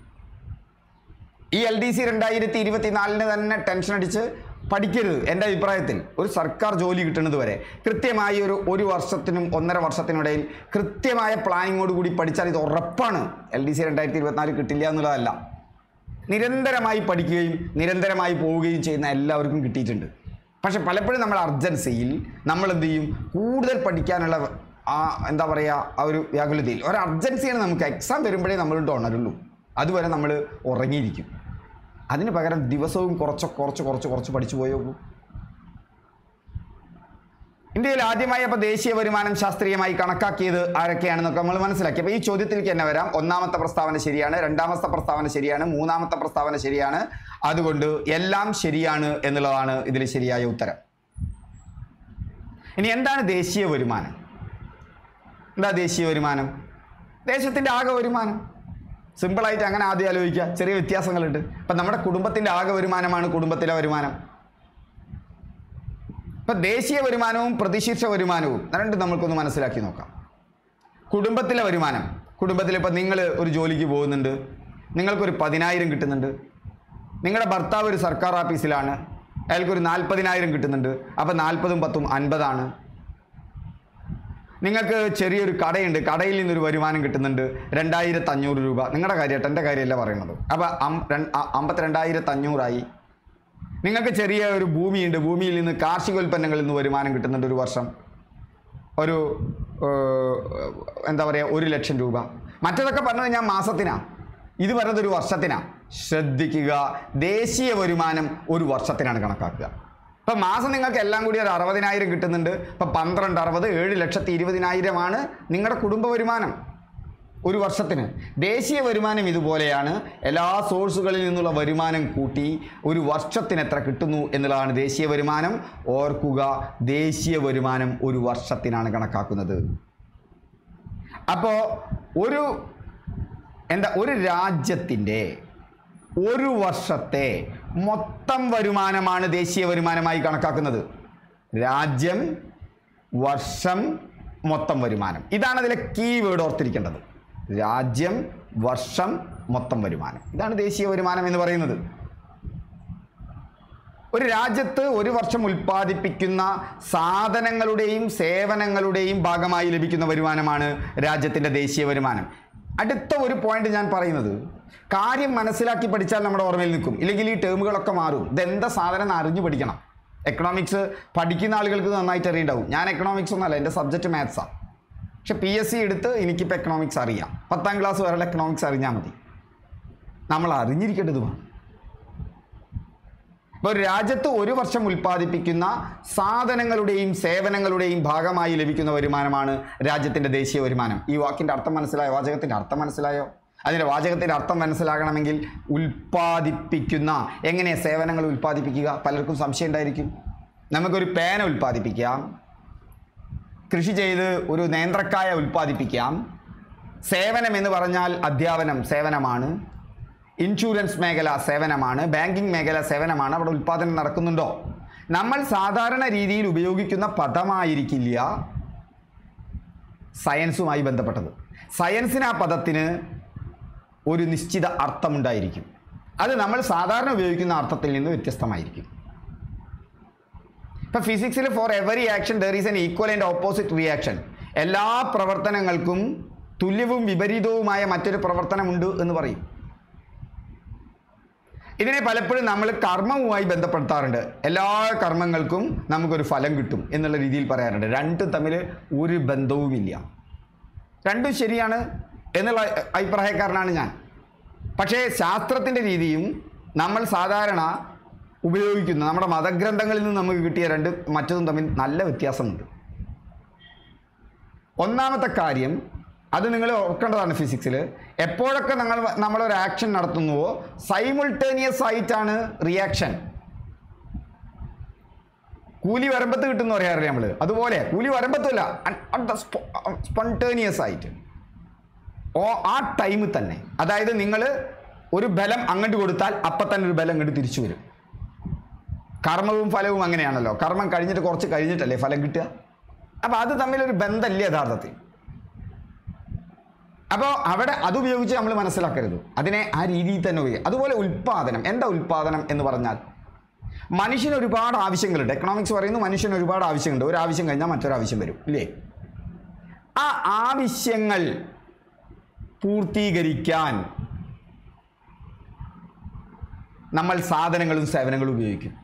ഈ എൽ ഡി സി രണ്ടായിരത്തി ഇരുപത്തിനാലിന് തന്നെ ടെൻഷൻ അടിച്ച് പഠിക്കരുത് എൻ്റെ അഭിപ്രായത്തിൽ ഒരു സർക്കാർ ജോലി കിട്ടുന്നത് വരെ കൃത്യമായി ഒരു ഒരു വർഷത്തിനും ഒന്നര വർഷത്തിനിടയിൽ കൃത്യമായ പ്ലാനിങ്ങോട് കൂടി പഠിച്ചാൽ ഇത് ഉറപ്പാണ് എൽ ഡി സി രണ്ടായിരത്തി ഇരുപത്തിനാല് കിട്ടില്ല എന്നുള്ളതല്ല നിരന്തരമായി പഠിക്കുകയും നിരന്തരമായി പോവുകയും ചെയ്യുന്ന എല്ലാവർക്കും കിട്ടിയിട്ടുണ്ട് പക്ഷെ പലപ്പോഴും നമ്മൾ അർജൻസിയിൽ നമ്മൾ എന്ത് ചെയ്യും കൂടുതൽ പഠിക്കാനുള്ള ആ എന്താ പറയുക ആ ഒരു വ്യാകുലതയിൽ ഒരു അർജൻസിയാണ് നമുക്ക് എക്സാം വരുമ്പോഴേ നമ്മൾ ഉണരുള്ളൂ അതുവരെ നമ്മൾ ഉറങ്ങിയിരിക്കും അതിന് പകരം ദിവസവും കുറച്ച് കുറച്ച് കുറച്ച് കുറച്ച് പഠിച്ചു പോയോ ഇന്ത്യയിൽ ആദ്യമായി അപ്പോൾ ദേശീയ വരുമാനം ശാസ്ത്രീയമായി കണക്കാക്കിയത് ആരൊക്കെയാണെന്നൊക്കെ നമ്മൾ മനസ്സിലാക്കി അപ്പോൾ ഈ ചോദ്യത്തിലേക്ക് തന്നെ വരാം ഒന്നാമത്തെ പ്രസ്താവന ശരിയാണ് രണ്ടാമത്തെ പ്രസ്താവന ശരിയാണ് മൂന്നാമത്തെ പ്രസ്താവന ശരിയാണ് അതുകൊണ്ട് എല്ലാം ശരിയാണ് എന്നുള്ളതാണ് ഇതിൽ ശരിയായ ഉത്തരം ഇനി എന്താണ് ദേശീയ വരുമാനം എന്താ ദേശീയ വരുമാനം ദേശത്തിൻ്റെ ആകെ വരുമാനം സിമ്പിളായിട്ട് അങ്ങനെ ആദ്യം ആലോചിക്കുക ചെറിയ വ്യത്യാസങ്ങളുണ്ട് അപ്പം നമ്മുടെ കുടുംബത്തിൻ്റെ ആകെ വരുമാനമാണ് കുടുംബത്തിലെ വരുമാനം ഇപ്പം ദേശീയ വരുമാനവും പ്രതിശീർഷ വരുമാനവും രണ്ട് നമുക്കൊന്ന് മനസ്സിലാക്കി നോക്കാം കുടുംബത്തിലെ വരുമാനം കുടുംബത്തിൽ ഇപ്പം നിങ്ങൾ ഒരു ജോലിക്ക് പോകുന്നുണ്ട് നിങ്ങൾക്കൊരു പതിനായിരം കിട്ടുന്നുണ്ട് നിങ്ങളുടെ ഭർത്താവ് ഒരു സർക്കാർ ഓഫീസിലാണ് അയാൾക്കൊരു നാൽപ്പതിനായിരം കിട്ടുന്നുണ്ട് അപ്പം നാൽപ്പതും പത്തും അൻപതാണ് നിങ്ങൾക്ക് ചെറിയൊരു കടയുണ്ട് കടയിൽ നിന്നൊരു വരുമാനം കിട്ടുന്നുണ്ട് രണ്ടായിരത്തി അഞ്ഞൂറ് രൂപ നിങ്ങളുടെ കാര്യമായിട്ട് എൻ്റെ കാര്യമല്ല പറയുന്നത് അപ്പോൾ അമ്പത്തിരണ്ടായിരത്തി അഞ്ഞൂറായി നിങ്ങൾക്ക് ചെറിയ ഒരു ഭൂമിയുണ്ട് ഭൂമിയിൽ നിന്ന് കാർഷിക ഉൽപ്പന്നങ്ങളിൽ നിന്ന് വരുമാനം കിട്ടുന്നുണ്ട് ഒരു വർഷം ഒരു ഏഹ്, എന്താ പറയുക ഒരു ലക്ഷം രൂപ മറ്റതൊക്കെ പറഞ്ഞത് ഞാൻ മാസത്തിനാ ഇത് പറഞ്ഞത് ഒരു വർഷത്തിനാ ശ്രദ്ധിക്കുക ദേശീയ വരുമാനം ഒരു വർഷത്തിനാണ് കണക്കാക്കുക ഇപ്പം മാസം നിങ്ങൾക്ക് എല്ലാം കൂടി ഒരു അറുപതിനായിരം കിട്ടുന്നുണ്ട് ഇപ്പം പന്ത്രണ്ട് അറുപത് ഏഴ് ലക്ഷത്തി ഇരുപതിനായിരമാണ് നിങ്ങളുടെ കുടുംബ വരുമാനം ഒരു വർഷത്തിന് ദേശീയ വരുമാനം ഇതുപോലെയാണ് എല്ലാ സോഴ്സുകളിൽ നിന്നുള്ള വരുമാനം കൂട്ടി ഒരു വർഷത്തിന് എത്ര കിട്ടുന്നു എന്നുള്ളതാണ് ദേശീയ വരുമാനം ഓർക്കുക ദേശീയ വരുമാനം ഒരു വർഷത്തിനാണ് കണക്കാക്കുന്നത് അപ്പോൾ ഒരു എന്താ ഒരു രാജ്യത്തിൻ്റെ ഒരു വർഷത്തെ മൊത്തം വരുമാനമാണ് ദേശീയ വരുമാനമായി കണക്കാക്കുന്നത് രാജ്യം വർഷം മൊത്തം വരുമാനം ഇതാണ് അതിലെ കീ വേർഡ് ഓർത്തിരിക്കേണ്ടത് രാജ്യം വർഷം മൊത്തം വരുമാനം ഇതാണ് ദേശീയ വരുമാനം എന്ന് പറയുന്നത് ഒരു രാജ്യത്ത് ഒരു വർഷം ഉൽപ്പാദിപ്പിക്കുന്ന സാധനങ്ങളുടെയും സേവനങ്ങളുടെയും ഭാഗമായി ലഭിക്കുന്ന വരുമാനമാണ് രാജ്യത്തിൻ്റെ ദേശീയ വരുമാനം അടുത്ത ഒരു പോയിന്റ് ഞാൻ പറയുന്നത് കാര്യം മനസ്സിലാക്കി പഠിച്ചാൽ നമ്മുടെ ഓർമ്മയിൽ നിൽക്കും ഇല്ലെങ്കിൽ ഈ ടേമുകളൊക്കെ മാറും ഇതെന്താ സാധനം എന്ന് അറിഞ്ഞു പഠിക്കണം എക്കണോമിക്സ് പഠിക്കുന്ന ആളുകൾക്ക് നന്നായിട്ട് അറിയുണ്ടാവും ഞാൻ എക്കണോമിക്സ് ഒന്നല്ല എൻ്റെ സബ്ജക്റ്റ് മാത്സാണ് പക്ഷെ പി എസ് സി എടുത്ത് എനിക്കിപ്പോൾ എക്കണോമിക്സ് അറിയാം പത്താം ക്ലാസ് വരെയുള്ള എക്കണോമിക്സ് അറിഞ്ഞാൽ മതി നമ്മൾ അറിഞ്ഞിരിക്കേണ്ടതുമാണ് ഇപ്പോൾ ഒരു രാജ്യത്ത് ഒരു വർഷം ഉൽപ്പാദിപ്പിക്കുന്ന സാധനങ്ങളുടെയും സേവനങ്ങളുടെയും ഭാഗമായി ലഭിക്കുന്ന വരുമാനമാണ് രാജ്യത്തിൻ്റെ ദേശീയ വരുമാനം ഈ വാക്കിൻ്റെ അർത്ഥം മനസ്സിലായോ വാചകത്തിൻ്റെ അർത്ഥം മനസ്സിലായോ അതിൻ്റെ വാചകത്തിൻ്റെ അർത്ഥം മനസ്സിലാകണമെങ്കിൽ ഉൽപ്പാദിപ്പിക്കുന്ന എങ്ങനെ സേവനങ്ങൾ ഉൽപ്പാദിപ്പിക്കുക പലർക്കും സംശയം ഉണ്ടായിരിക്കും നമുക്കൊരു പേന ഉൽപ്പാദിപ്പിക്കാം കൃഷി ചെയ്ത് ഒരു നേന്ത്രക്കായ ഉൽപ്പാദിപ്പിക്കാം സേവനം എന്ന് പറഞ്ഞാൽ അധ്യാപനം സേവനമാണ് ഇൻഷുറൻസ് മേഖല സേവനമാണ് ബാങ്കിങ് മേഖല സേവനമാണ് അവിടെ ഉൽപ്പാദനം നടക്കുന്നുണ്ടോ നമ്മൾ സാധാരണ രീതിയിൽ ഉപയോഗിക്കുന്ന പദമായിരിക്കില്ല സയൻസുമായി ബന്ധപ്പെട്ടത് സയൻസിന് ആ പദത്തിന് ഒരു നിശ്ചിത അർത്ഥമുണ്ടായിരിക്കും അത് നമ്മൾ സാധാരണ ഉപയോഗിക്കുന്ന അർത്ഥത്തിൽ നിന്ന് വ്യത്യസ്തമായിരിക്കും ഇപ്പം ഫിസിക്സിൽ for every action there is an equal and opposite reaction എല്ലാ പ്രവർത്തനങ്ങൾക്കും തുല്യവും വിപരീതവുമായ മറ്റൊരു പ്രവർത്തനമുണ്ട് എന്ന് പറയും ഇതിനെ പലപ്പോഴും നമ്മൾ കർമ്മവുമായി ബന്ധപ്പെടുത്താറുണ്ട് എല്ലാ കർമ്മങ്ങൾക്കും നമുക്കൊരു ഫലം കിട്ടും എന്നുള്ള രീതിയിൽ പറയാറുണ്ട് രണ്ടും തമ്മിൽ ഒരു ബന്ധവുമില്ല രണ്ടും ശരിയാണ് എന്നുള്ള അഭിപ്രായക്കാരനാണ് ഞാൻ പക്ഷേ ശാസ്ത്രത്തിൻ്റെ രീതിയും നമ്മൾ സാധാരണ ഉപയോഗിക്കുന്ന നമ്മുടെ മതഗ്രന്ഥങ്ങളിൽ നിന്ന് നമുക്ക് കിട്ടിയ രണ്ട് മറ്റതും തമ്മിൽ നല്ല വ്യത്യാസമുണ്ട് ഒന്നാമത്തെ കാര്യം അത് നിങ്ങൾ ഓർക്കേണ്ടതാണ് ഫിസിക്സിൽ എപ്പോഴൊക്കെ നമ്മൾ നമ്മളൊരു ആക്ഷൻ നടത്തുന്നുവോ സൈമിൾട്ടേനിയസ് ആയിട്ടാണ് റിയാക്ഷൻ കൂലി വരമ്പത്ത് കിട്ടുമെന്ന് പറയാറില്ല നമ്മൾ അതുപോലെ കൂലി വരമ്പത്തല്ല സ്പോണ്ടേനിയസ് ആയിട്ട് ഓ ആ ടൈമിൽ തന്നെ അതായത് നിങ്ങൾ ഒരു ബലം അങ്ങോട്ട് കൊടുത്താൽ അപ്പം തന്നെ ഒരു ബലം ഇങ്ങോട്ട് തിരിച്ചു വരും കർമ്മവും ഫലവും അങ്ങനെയാണല്ലോ കർമ്മം കഴിഞ്ഞിട്ട് കുറച്ച് കഴിഞ്ഞിട്ടല്ലേ ഫലം കിട്ടുക അപ്പം അത് തമ്മിലൊരു ബന്ധമില്ല യഥാർത്ഥത്തിൽ അപ്പോൾ അവിടെ അത് ഉപയോഗിച്ച് നമ്മൾ മനസ്സിലാക്കരുത് അതിനെ ആ രീതിയിൽ തന്നെ ഉപയോഗിക്കുക അതുപോലെ ഉൽപ്പാദനം എന്താ ഉൽപ്പാദനം എന്ന് പറഞ്ഞാൽ മനുഷ്യന് ഒരുപാട് ആവശ്യങ്ങളുണ്ട് എക്കണോമിക്സ് പറയുന്നു മനുഷ്യന് ഒരുപാട് ആവശ്യമുണ്ട് ഒരു ആവശ്യം കഴിഞ്ഞാൽ മറ്റൊരു ആവശ്യം വരും ഇല്ലേ ആ ആവശ്യങ്ങൾ പൂർത്തീകരിക്കാൻ നമ്മൾ സാധനങ്ങളും സേവനങ്ങളും ഉപയോഗിക്കും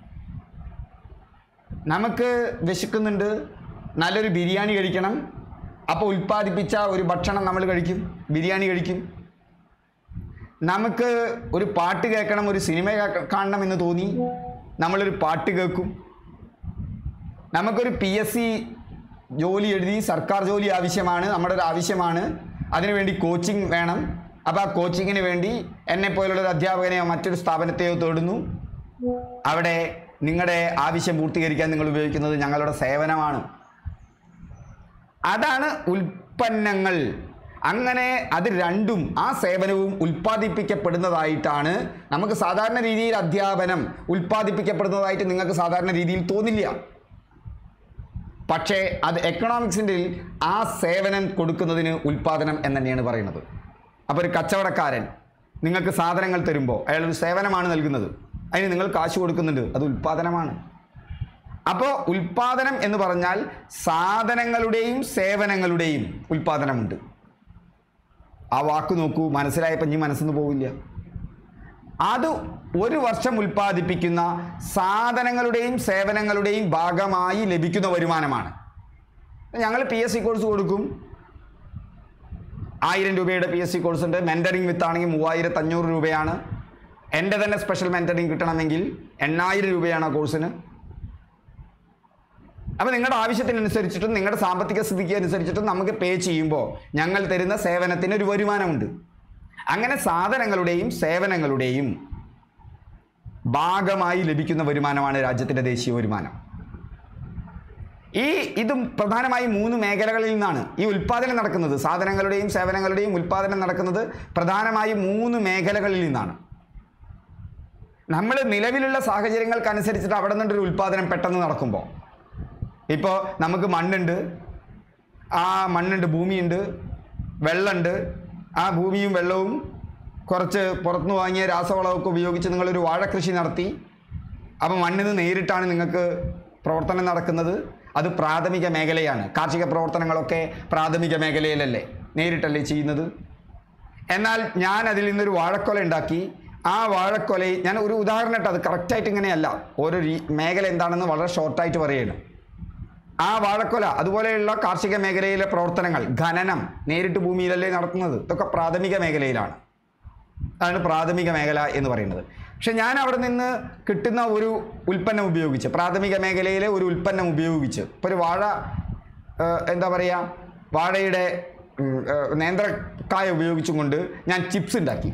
നമുക്ക് വിശക്കുന്നുണ്ട് നല്ലൊരു ബിരിയാണി കഴിക്കണം അപ്പോൾ ഉൽപ്പാദിപ്പിച്ച ഒരു ഭക്ഷണം നമ്മൾ കഴിക്കും ബിരിയാണി കഴിക്കും നമുക്ക് ഒരു പാട്ട് കേൾക്കണം ഒരു സിനിമ കേൾക്ക- കാണണം എന്ന് തോന്നി നമ്മളൊരു പാട്ട് കേൾക്കും നമുക്കൊരു പി എസ് സി ജോലി എഴുതി സർക്കാർ ജോലി ആവശ്യമാണ് നമ്മുടെ ഒരു ആവശ്യമാണ് അതിനുവേണ്ടി കോച്ചിങ് വേണം അപ്പോൾ ആ കോച്ചിങ്ങിന് വേണ്ടി എന്നെ പോലുള്ള ഒരു അധ്യാപകനെയോ മറ്റൊരു സ്ഥാപനത്തെയോ തേടുന്നു അവിടെ നിങ്ങളുടെ ആവശ്യം പൂർത്തീകരിക്കാൻ നിങ്ങൾ ഉപയോഗിക്കുന്നത് ഞങ്ങളുടെ സേവനമാണ് അതാണ് ഉൽപ്പന്നങ്ങൾ അങ്ങനെ അത് രണ്ടും ആ സേവനവും ഉൽപ്പാദിപ്പിക്കപ്പെടുന്നതായിട്ടാണ് നമുക്ക് സാധാരണ രീതിയിൽ അധ്യാപനം ഉൽപ്പാദിപ്പിക്കപ്പെടുന്നതായിട്ട് നിങ്ങൾക്ക് സാധാരണ രീതിയിൽ തോന്നില്ല പക്ഷേ അത് എക്കണോമിക്സിൻ്റെ ആ സേവനം കൊടുക്കുന്നതിന് ഉൽപ്പാദനം എന്ന് തന്നെയാണ് പറയുന്നത് അപ്പോൾ ഒരു കച്ചവടക്കാരൻ നിങ്ങൾക്ക് സാധനങ്ങൾ തരുമ്പോൾ അയാൾ ഒരു സേവനമാണ് നൽകുന്നത് അതിന് നിങ്ങൾ കാശ് കൊടുക്കുന്നുണ്ട് അത് ഉൽപ്പാദനമാണ് അപ്പോൾ ഉൽപ്പാദനം എന്ന് പറഞ്ഞാൽ സാധനങ്ങളുടെയും സേവനങ്ങളുടെയും ഉൽപ്പാദനമുണ്ട് ആ വാക്ക് നോക്കൂ മനസ്സിലായപ്പോൾ ഇനി മനസ്സിന്ന് പോവില്ല അത് ഒരു വർഷം ഉൽപ്പാദിപ്പിക്കുന്ന സാധനങ്ങളുടെയും സേവനങ്ങളുടെയും ഭാഗമായി ലഭിക്കുന്ന വരുമാനമാണ് ഞങ്ങൾ പി എസ് സി കോഴ്സ് കൊടുക്കും ആയിരം രൂപയുടെ പി എസ് സി കോഴ്സ് ഉണ്ട് മെൻറ്ററിങ് വിത്ത് ആണെങ്കിൽ മൂവായിരത്തി അഞ്ഞൂറ് രൂപയാണ് എൻ്റെ തന്നെ സ്പെഷ്യൽ മെൻറ്ററിങ് കിട്ടണമെങ്കിൽ എണ്ണായിരം രൂപയാണ് ആ കോഴ്സിന് അപ്പോൾ നിങ്ങളുടെ ആവശ്യത്തിനനുസരിച്ചിട്ടും നിങ്ങളുടെ സാമ്പത്തിക സ്ഥിതിക്ക് അനുസരിച്ചിട്ടും നമുക്ക് പേ ചെയ്യുമ്പോൾ ഞങ്ങൾ തരുന്ന സേവനത്തിന് ഒരു വരുമാനമുണ്ട് അങ്ങനെ സാധനങ്ങളുടെയും സേവനങ്ങളുടെയും ഭാഗമായി ലഭിക്കുന്ന വരുമാനമാണ് രാജ്യത്തിൻ്റെ ദേശീയ വരുമാനം ഈ ഇതും പ്രധാനമായും മൂന്ന് മേഖലകളിൽ നിന്നാണ് ഈ ഉൽപ്പാദനം നടക്കുന്നത് സാധനങ്ങളുടെയും സേവനങ്ങളുടെയും ഉൽപ്പാദനം നടക്കുന്നത് പ്രധാനമായും മൂന്ന് മേഖലകളിൽ നിന്നാണ് നമ്മൾ നിലവിലുള്ള സാഹചര്യങ്ങൾക്കനുസരിച്ചിട്ട് അവിടെ നിന്നൊരു ഉൽപ്പാദനം പെട്ടെന്ന് നടക്കുമ്പോൾ ഇപ്പോൾ നമുക്ക് മണ്ണുണ്ട് ആ മണ്ണുണ്ട് ഭൂമിയുണ്ട് വെള്ളമുണ്ട് ആ ഭൂമിയും വെള്ളവും കുറച്ച് പുറത്തുനിന്ന് വാങ്ങിയ രാസവളമൊക്കെ ഉപയോഗിച്ച് നിങ്ങളൊരു വാഴക്കൃഷി നടത്തി അപ്പം മണ്ണിൽ നിന്ന് നേരിട്ടാണ് നിങ്ങൾക്ക് പ്രവർത്തനം നടക്കുന്നത് അത് പ്രാഥമിക മേഖലയാണ് കാർഷിക പ്രവർത്തനങ്ങളൊക്കെ പ്രാഥമിക മേഖലയിലല്ലേ നേരിട്ടല്ലേ ചെയ്യുന്നത് എന്നാൽ ഞാൻ അതിൽ നിന്നൊരു വാഴക്കൊല ഉണ്ടാക്കി ആ വാഴക്കൊലയിൽ ഞാൻ ഒരു ഉദാഹരണം ഇട്ട് അത് കറക്റ്റായിട്ട് ഇങ്ങനെയല്ല ഓരോ രീ- മേഖല എന്താണെന്ന് വളരെ ഷോർട്ടായിട്ട് പറയുകയാണ് ആ വാഴക്കൊല അതുപോലെയുള്ള കാർഷിക മേഖലയിലെ പ്രവർത്തനങ്ങൾ ഖനനം നേരിട്ട് ഭൂമിയിലല്ലേ നടത്തുന്നത് ഇതൊക്കെ പ്രാഥമിക മേഖലയിലാണ് അതാണ് പ്രാഥമിക മേഖല എന്ന് പറയുന്നത് പക്ഷെ ഞാൻ അവിടെ നിന്ന് കിട്ടുന്ന ഒരു ഉൽപ്പന്നം ഉപയോഗിച്ച് പ്രാഥമിക മേഖലയിലെ ഒരു ഉൽപ്പന്നം ഉപയോഗിച്ച് ഇപ്പോൾ ഒരു വാഴ ഏഹ്, എന്താ പറയുക വാഴയുടെ ഉം, ഏഹ്, നേന്ത്രക്കായ ഉപയോഗിച്ചും കൊണ്ട് ഞാൻ ചിപ്സ് ഉണ്ടാക്കി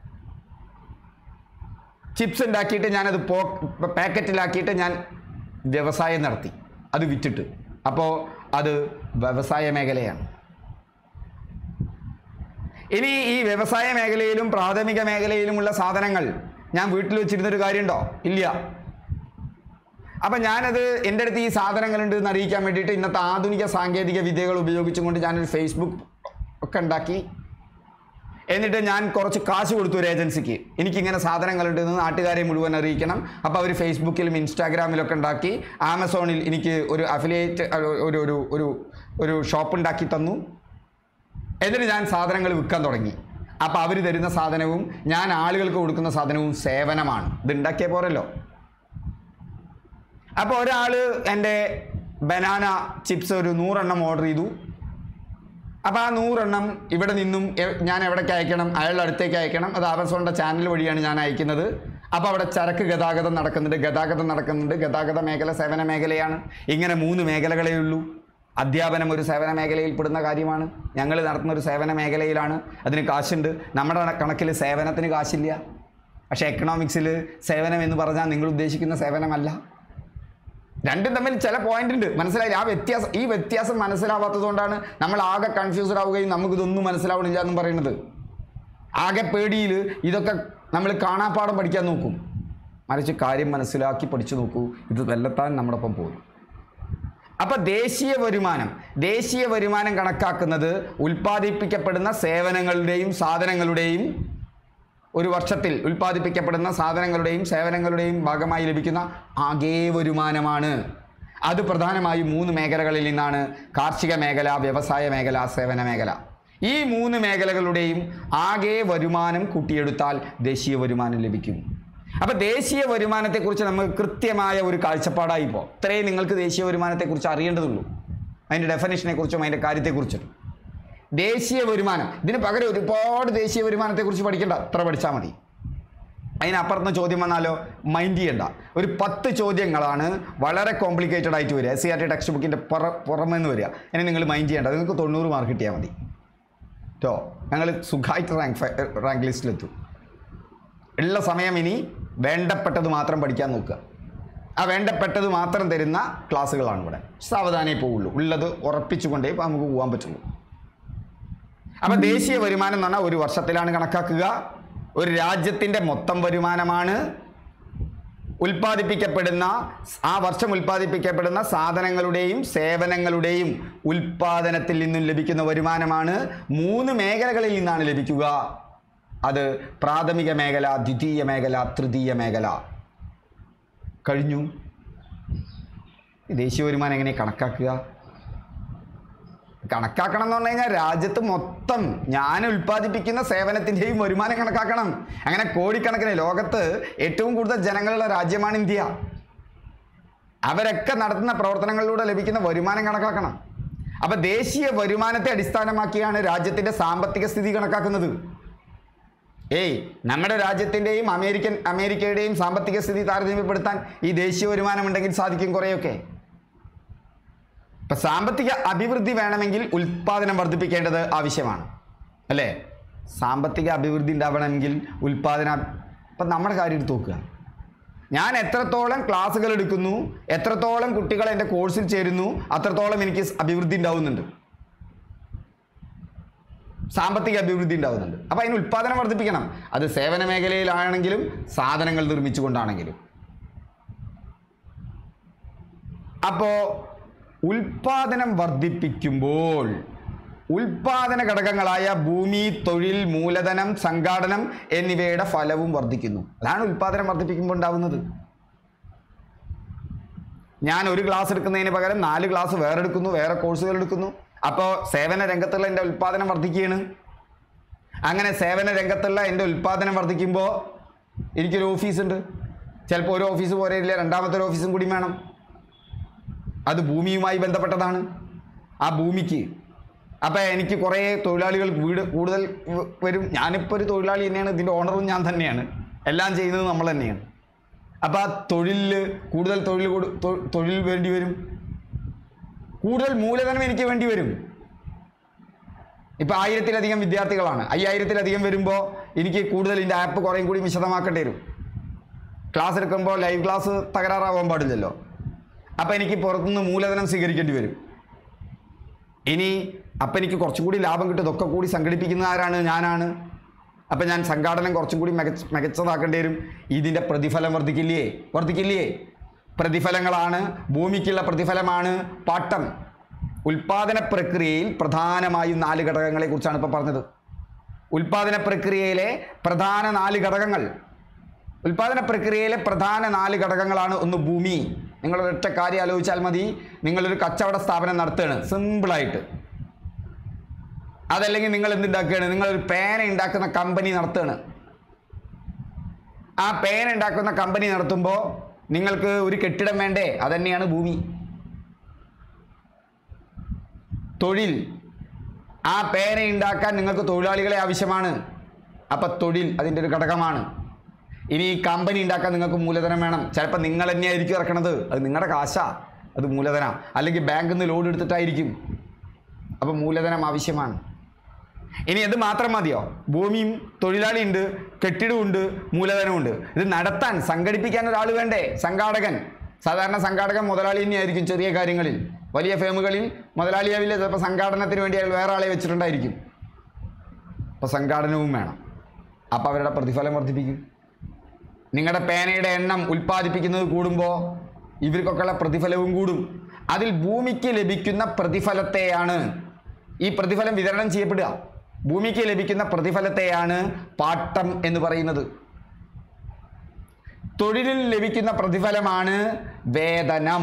ചിപ്സ് ഉണ്ടാക്കിയിട്ട് ഞാനത് പോ പാക്കറ്റിലാക്കിയിട്ട് ഞാൻ വ്യവസായം നടത്തി അത് വിറ്റിട്ട് അപ്പോൾ അത് വ്യവസായ മേഖലയാണ് ഇനി ഈ വ്യവസായ മേഖലയിലും പ്രാഥമിക മേഖലയിലുമുള്ള സാധനങ്ങൾ ഞാൻ വീട്ടിൽ വെച്ചിരുന്നൊരു കാര്യമുണ്ടോ ഇല്ല അപ്പം ഞാനത് എൻ്റെ അടുത്ത് ഈ സാധനങ്ങളുണ്ട് എന്ന് അറിയിക്കാൻ വേണ്ടിയിട്ട് ഇന്നത്തെ ആധുനിക സാങ്കേതിക വിദ്യകൾ ഉപയോഗിച്ചുകൊണ്ട് ഞാനൊരു ഫേസ്ബുക്ക് ഒക്കെ ഉണ്ടാക്കി എന്നിട്ട് ഞാൻ കുറച്ച് കാശ് കൊടുത്തു ഒരു ഏജൻസിക്ക് എനിക്കിങ്ങനെ സാധനങ്ങളുണ്ട് എന്ന് നാട്ടുകാരെ മുഴുവൻ അറിയിക്കണം അപ്പോൾ അവർ ഫേസ്ബുക്കിലും ഇൻസ്റ്റാഗ്രാമിലൊക്കെ ഉണ്ടാക്കി ആമസോണിൽ എനിക്ക് ഒരു അഫിലിയേറ്റ് ഒരു ഒരു ഒരു ഒരു ഷോപ്പ് ഉണ്ടാക്കി തന്നു എന്നിട്ട് ഞാൻ സാധനങ്ങൾ വിൽക്കാൻ തുടങ്ങി അപ്പോൾ അവർ തരുന്ന സാധനവും ഞാൻ ആളുകൾക്ക് കൊടുക്കുന്ന സാധനവും സേവനമാണ് ഇത് ഉണ്ടാക്കിയ പോരല്ലോ അപ്പോൾ ഒരാൾ എൻ്റെ ബനാന ചിപ്സ് ഒരു നൂറെണ്ണം ഓർഡർ ചെയ്തു അപ്പോൾ ആ നൂറെണ്ണം ഇവിടെ നിന്നും എ- ഞാൻ എവിടേക്ക് അയക്കണം അയാളുടെ അടുത്തേക്ക് അയക്കണം അത് ആമസോണിൻ്റെ ചാനൽ വഴിയാണ് ഞാൻ അയക്കുന്നത് അപ്പോൾ അവിടെ ചരക്ക് ഗതാഗതം നടക്കുന്നുണ്ട് ഗതാഗതം നടക്കുന്നുണ്ട് ഗതാഗത മേഖല സേവന മേഖലയാണ് ഇങ്ങനെ മൂന്ന് മേഖലകളേ ഉള്ളൂ അധ്യാപനം ഒരു സേവന മേഖലയിൽ പെടുന്ന കാര്യമാണ് ഞങ്ങൾ നടത്തുന്ന ഒരു സേവന മേഖലയിലാണ് അതിന് കാശുണ്ട് നമ്മുടെ കണ- കണക്കിൽ സേവനത്തിന് കാശില്ല പക്ഷേ എക്കണോമിക്സിൽ സേവനം എന്ന് പറഞ്ഞാൽ നിങ്ങൾ ഉദ്ദേശിക്കുന്ന സേവനമല്ല രണ്ടും തമ്മിൽ ചില പോയിന്റ് ഉണ്ട് മനസ്സിലായില്ല ആ വ്യത്യാസം ഈ വ്യത്യാസം മനസ്സിലാവാത്തത് കൊണ്ടാണ് നമ്മൾ ആകെ കൺഫ്യൂസ്ഡ് ആവുകയും നമുക്കിതൊന്നും മനസ്സിലാവണില്ല എന്നും പറയുന്നത് ആകെ പേടിയിൽ ഇതൊക്കെ നമ്മൾ കാണാപ്പാടം പഠിക്കാൻ നോക്കും മറിച്ച് കാര്യം മനസ്സിലാക്കി പഠിച്ചു നോക്കൂ ഇത് വെല്ലത്താൻ നമ്മുടെ ഒപ്പം പോകും അപ്പൊ ദേശീയ വരുമാനം ദേശീയ വരുമാനം കണക്കാക്കുന്നത് ഉൽപ്പാദിപ്പിക്കപ്പെടുന്ന സേവനങ്ങളുടെയും സാധനങ്ങളുടെയും ഒരു വർഷത്തിൽ ഉൽപ്പാദിപ്പിക്കപ്പെടുന്ന സാധനങ്ങളുടെയും സേവനങ്ങളുടെയും ഭാഗമായി ലഭിക്കുന്ന ആകെ വരുമാനമാണ് അത് പ്രധാനമായും മൂന്ന് മേഖലകളിൽ നിന്നാണ് കാർഷിക മേഖല വ്യവസായ മേഖല സേവന മേഖല ഈ മൂന്ന് മേഖലകളുടെയും ആകെ വരുമാനം കൂട്ടിയെടുത്താൽ ദേശീയ വരുമാനം ലഭിക്കും അപ്പൊ ദേശീയ വരുമാനത്തെക്കുറിച്ച് നമുക്ക് കൃത്യമായ ഒരു കാഴ്ചപ്പാടായി ഇപ്പോൾ ഇത്രയും നിങ്ങൾക്ക് ദേശീയ വരുമാനത്തെക്കുറിച്ച് അറിയേണ്ടതുള്ളൂ അതിൻ്റെ ഡെഫിനേഷനെ കുറിച്ചും അതിൻ്റെ കാര്യത്തെക്കുറിച്ചും ദേശീയ വരുമാനം ഇതിന് പകരം ഒരുപാട് ദേശീയ വരുമാനത്തെക്കുറിച്ച് പഠിക്കണ്ട അത്ര പഠിച്ചാൽ മതി അതിനപ്പുറത്ത് ചോദ്യം വന്നാലോ മൈൻഡ് ചെയ്യണ്ട ഒരു പത്ത് ചോദ്യങ്ങളാണ് വളരെ കോംപ്ലിക്കേറ്റഡ് ആയിട്ട് വരിക S C R T text ബുക്കിൻ്റെ പുറ പുറമെന്ന് വരിക അതിന് നിങ്ങൾ മൈൻഡ് ചെയ്യേണ്ട നിങ്ങൾക്ക് തൊണ്ണൂറ് മാർക്ക് കിട്ടിയാൽ മതി കേട്ടോ ഞങ്ങൾ സുഖമായിട്ട് റാങ്ക് റാങ്ക് ലിസ്റ്റിലെത്തും ഉള്ള സമയം ഇനി വേണ്ടപ്പെട്ടത് മാത്രം പഠിക്കാൻ നോക്കുക ആ വേണ്ടപ്പെട്ടത് മാത്രം തരുന്ന ക്ലാസ്സുകളാണ് ഇവിടെ സാവധാനേ പോവുള്ളൂ ഉള്ളത് ഉറപ്പിച്ചുകൊണ്ടേ ഇപ്പം നമുക്ക് പോകാൻ പറ്റുള്ളൂ അപ്പൊ ദേശീയ വരുമാനം എന്ന് പറഞ്ഞാൽ ഒരു വർഷത്തിലാണ് കണക്കാക്കുക ഒരു രാജ്യത്തിന്റെ മൊത്തം വരുമാനമാണ് ഉൽപ്പാദിപ്പിക്കപ്പെടുന്ന ആ വർഷം ഉൽപ്പാദിപ്പിക്കപ്പെടുന്ന സാധനങ്ങളുടെയും സേവനങ്ങളുടെയും ഉൽപ്പാദനത്തിൽ നിന്നും ലഭിക്കുന്ന വരുമാനമാണ് മൂന്ന് മേഖലകളിൽ നിന്നാണ് ലഭിക്കുക അത് പ്രാഥമിക മേഖല ദ്വിതീയ മേഖല തൃതീയ മേഖല കഴിഞ്ഞു ദേശീയ വരുമാനം എങ്ങനെ കണക്കാക്കുക കണക്കാക്കണം എന്ന് പറഞ്ഞു കഴിഞ്ഞാൽ രാജ്യത്ത് മൊത്തം ഞാൻ ഉൽപ്പാദിപ്പിക്കുന്ന സേവനത്തിൻ്റെയും വരുമാനം കണക്കാക്കണം അങ്ങനെ കോടിക്കണക്കിന് ലോകത്ത് ഏറ്റവും കൂടുതൽ ജനങ്ങളുള്ള രാജ്യമാണ് ഇന്ത്യ അവരൊക്കെ നടത്തുന്ന പ്രവർത്തനങ്ങളിലൂടെ ലഭിക്കുന്ന വരുമാനം കണക്കാക്കണം അപ്പൊ ദേശീയ വരുമാനത്തെ അടിസ്ഥാനമാക്കിയാണ് രാജ്യത്തിന്റെ സാമ്പത്തിക സ്ഥിതി കണക്കാക്കുന്നത് ഏയ് നമ്മുടെ രാജ്യത്തിൻ്റെയും അമേരിക്കൻ അമേരിക്കയുടെയും സാമ്പത്തിക സ്ഥിതി താരതമ്യപ്പെടുത്താൻ ഈ ദേശീയ വരുമാനം ഉണ്ടെങ്കിൽ സാധിക്കും കുറേയൊക്കെ ഇപ്പൊ സാമ്പത്തിക അഭിവൃദ്ധി വേണമെങ്കിൽ ഉൽപാദനം വർദ്ധിപ്പിക്കേണ്ടത് ആവശ്യമാണ് അല്ലേ സാമ്പത്തിക അഭിവൃദ്ധി ഉണ്ടാവണമെങ്കിൽ ഉൽപാദന ഇപ്പം നമ്മുടെ കാര്യം എടുത്ത് നോക്കുക ഞാൻ എത്രത്തോളം ക്ലാസ്സുകൾ എടുക്കുന്നു എത്രത്തോളം കുട്ടികൾ എൻ്റെ കോഴ്സിൽ ചേരുന്നു അത്രത്തോളം എനിക്ക് അഭിവൃദ്ധി ഉണ്ടാവുന്നുണ്ട് സാമ്പത്തിക അഭിവൃദ്ധി ഉണ്ടാവുന്നുണ്ട് അപ്പോൾ അതിന് ഉൽപ്പാദനം വർദ്ധിപ്പിക്കണം അത് സേവന മേഖലയിലാണെങ്കിലും സാധനങ്ങൾ നിർമ്മിച്ചുകൊണ്ടാണെങ്കിലും അപ്പോൾ ഉൽപാദനം വർദ്ധിപ്പിക്കുമ്പോൾ ഉൽപാദന ഘടകങ്ങളായ ഭൂമി തൊഴിൽ മൂലധനം സംഘാടനം എന്നിവയുടെ ഫലവും വർദ്ധിക്കുന്നു അതാണ് ഉൽപാദനം വർദ്ധിപ്പിക്കുമ്പോൾ ഉണ്ടാവുന്നത് ഞാൻ ഒരു ക്ലാസ് എടുക്കുന്നതിന് പകരം നാല് ക്ലാസ് വേറെ എടുക്കുന്നു വേറെ കോഴ്സുകൾ എടുക്കുന്നു അപ്പോൾ സേവന രംഗത്തുള്ള എൻ്റെ ഉൽപ്പാദനം വർദ്ധിക്കുകയാണ് അങ്ങനെ സേവന രംഗത്തുള്ള എൻ്റെ ഉൽപ്പാദനം വർദ്ധിക്കുമ്പോൾ എനിക്കൊരു ഓഫീസുണ്ട് ചിലപ്പോൾ ഒരു ഓഫീസ് പോരെയില്ല രണ്ടാമത്തെ ഒരു ഓഫീസും കൂടി വേണം അത് ഭൂമിയുമായി ബന്ധപ്പെട്ടതാണ് ആ ഭൂമിക്ക് അപ്പം എനിക്ക് കുറേ തൊഴിലാളികൾ വീട് കൂടുതൽ വ- വരും ഞാനിപ്പോൾ ഒരു തൊഴിലാളി തന്നെയാണ് ഇതിൻ്റെ ഓണറും ഞാൻ തന്നെയാണ് എല്ലാം ചെയ്യുന്നത് നമ്മൾ തന്നെയാണ് അപ്പോൾ ആ തൊഴിലിൽ കൂടുതൽ തൊഴിൽ കൊടു- തൊ- തൊഴിൽ വേണ്ടി വരും കൂടുതൽ മൂലധനം എനിക്ക് വേണ്ടി വരും ഇപ്പം ആയിരത്തിലധികം വിദ്യാർത്ഥികളാണ് അയ്യായിരത്തിലധികം വരുമ്പോൾ എനിക്ക് കൂടുതൽ ഇതിൻ്റെ ആപ്പ് കുറേയും കൂടി വിശദമാക്കേണ്ടി വരും ക്ലാസ് എടുക്കുമ്പോൾ ലൈവ് ക്ലാസ് തകരാറാവാൻ പാടില്ലല്ലോ അപ്പം എനിക്ക് പുറത്തുനിന്ന് മൂലധനം സ്വീകരിക്കേണ്ടി വരും ഇനി അപ്പം എനിക്ക് കുറച്ചും കൂടി ലാഭം കിട്ടും ഇതൊക്കെ കൂടി സംഘടിപ്പിക്കുന്ന ആരാണ് ഞാനാണ് അപ്പം ഞാൻ സംഘാടനം കുറച്ചും കൂടി മികച്ച മികച്ചതാക്കേണ്ടി വരും ഇതിൻ്റെ പ്രതിഫലം വർദ്ധിക്കില്ലേ വർദ്ധിക്കില്ലേ പ്രതിഫലങ്ങളാണ് ഭൂമിക്കുള്ള പ്രതിഫലമാണ് പാട്ടം ഉൽപാദന പ്രക്രിയയിൽ പ്രധാനമായും നാല് ഘടകങ്ങളെ കുറിച്ചാണ് ഇപ്പോൾ പറഞ്ഞത് ഉൽപാദന പ്രക്രിയയിലെ പ്രധാന നാല് ഘടകങ്ങൾ ഉൽപാദന പ്രക്രിയയിലെ പ്രധാന നാല് ഘടകങ്ങളാണ് ഒന്ന് ഭൂമി നിങ്ങൾ ഒറ്റ കാര്യം ആലോചിച്ചാൽ മതി നിങ്ങളൊരു കച്ചവട സ്ഥാപനം നടത്തുകയാണ് സിമ്പിളായിട്ട് അതല്ലെങ്കിൽ നിങ്ങൾ എന്തുണ്ടാക്കുകയാണ് നിങ്ങളൊരു പേന ഉണ്ടാക്കുന്ന കമ്പനി നടത്തുകയാണ് ആ പേന ഉണ്ടാക്കുന്ന കമ്പനി നടത്തുമ്പോൾ നിങ്ങൾക്ക് ഒരു കെട്ടിടം വേണ്ടേ അതന്നെയാണ് ഭൂമി തൊഴിൽ ആ പേന ഉണ്ടാക്കാൻ നിങ്ങൾക്ക് തൊഴിലാളികളെ ആവശ്യമാണ് അപ്പം തൊഴിൽ അതിൻ്റെ ഒരു ഘടകമാണ് ഇനി ഈ കമ്പനി ഉണ്ടാക്കാൻ നിങ്ങൾക്ക് മൂലധനം വേണം ചിലപ്പോൾ നിങ്ങൾ തന്നെയായിരിക്കും ഇറക്കണത് അത് നിങ്ങളുടെ കാശാ അത് മൂലധന അല്ലെങ്കിൽ ബാങ്കിൽ നിന്ന് ലോൺ എടുത്തിട്ടായിരിക്കും അപ്പം മൂലധനം ആവശ്യമാണ് ഇനി അത് മാത്രം മതിയോ ഭൂമിയും തൊഴിലാളിയുണ്ട് കെട്ടിടമുണ്ട് മൂലധനമുണ്ട് ഇത് നടത്താൻ സംഘടിപ്പിക്കാൻ ഒരാൾ വേണ്ടേ സംഘാടകൻ സാധാരണ സംഘാടകൻ മുതലാളി തന്നെയായിരിക്കും ചെറിയ കാര്യങ്ങളിൽ വലിയ ഫേമുകളിൽ മുതലാളിയാവില്ല ചിലപ്പോൾ സംഘാടനത്തിന് വേണ്ടി അയാൾ വേറെ ആളെ വെച്ചിട്ടുണ്ടായിരിക്കും അപ്പോൾ സംഘാടനവും വേണം അപ്പോൾ അവരുടെ പ്രതിഫലം വർദ്ധിപ്പിക്കും നിങ്ങളുടെ പേനയുടെ എണ്ണം ഉൽപ്പാദിപ്പിക്കുന്നത് കൂടുമ്പോൾ ഇവർക്കൊക്കെയുള്ള പ്രതിഫലവും കൂടും അതിൽ ഭൂമിക്ക് ലഭിക്കുന്ന പ്രതിഫലത്തെയാണ് ഈ പ്രതിഫലം വിതരണം ചെയ്യപ്പെടുക ഭൂമിക്ക് ലഭിക്കുന്ന പ്രതിഫലത്തെയാണ് പാട്ടം എന്ന് പറയുന്നത് തൊഴിലിൽ ലഭിക്കുന്ന പ്രതിഫലമാണ് വേതനം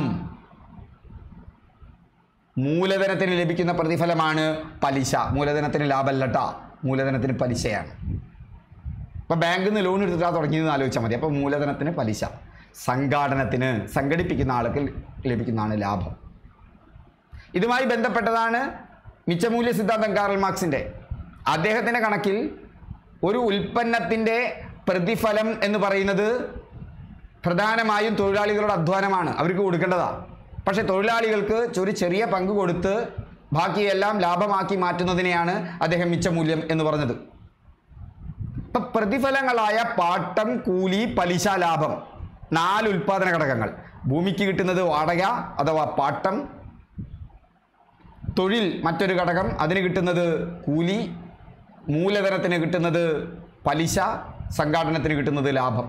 മൂലധനത്തിന് ലഭിക്കുന്ന പ്രതിഫലമാണ് പലിശ മൂലധനത്തിന് ലാഭമല്ലട്ട മൂലധനത്തിന് പലിശയാണ് ഇപ്പോൾ ബാങ്കിൽ നിന്ന് ലോൺ എടുത്തിട്ടാ തുടങ്ങിയെന്ന് ആലോചിച്ചാൽ മതി അപ്പോൾ മൂലധനത്തിന് പലിശ സംഘാടനത്തിന് സംഘടിപ്പിക്കുന്ന ആൾക്ക് ലഭിക്കുന്നതാണ് ലാഭം ഇതുമായി ബന്ധപ്പെട്ടതാണ് മിച്ചമൂല്യ സിദ്ധാന്തം കാറൽ മാർക്സിൻ്റെ അദ്ദേഹത്തിൻ്റെ കണക്കിൽ ഒരു ഉൽപ്പന്നത്തിൻ്റെ പ്രതിഫലം എന്ന് പറയുന്നത് പ്രധാനമായും തൊഴിലാളികളുടെ അധ്വാനമാണ് അവർക്ക് കൊടുക്കേണ്ടതാണ് പക്ഷേ തൊഴിലാളികൾക്ക് ഒരു ചെറിയ പങ്ക് കൊടുത്ത് ബാക്കിയെല്ലാം ലാഭമാക്കി മാറ്റുന്നതിനെയാണ് അദ്ദേഹം മിച്ചമൂല്യം എന്ന് പറഞ്ഞത് ഇപ്പം പ്രതിഫലങ്ങളായ പാട്ടം കൂലി പലിശ ലാഭം നാല് ഉൽപാദന ഘടകങ്ങൾ ഭൂമിക്ക് കിട്ടുന്നത് വാടക അഥവാ പാട്ടം തൊഴിൽ മറ്റൊരു ഘടകം അതിന് കിട്ടുന്നത് കൂലി മൂലധനത്തിന് കിട്ടുന്നത് പലിശ സംഘാടനത്തിന് കിട്ടുന്നത് ലാഭം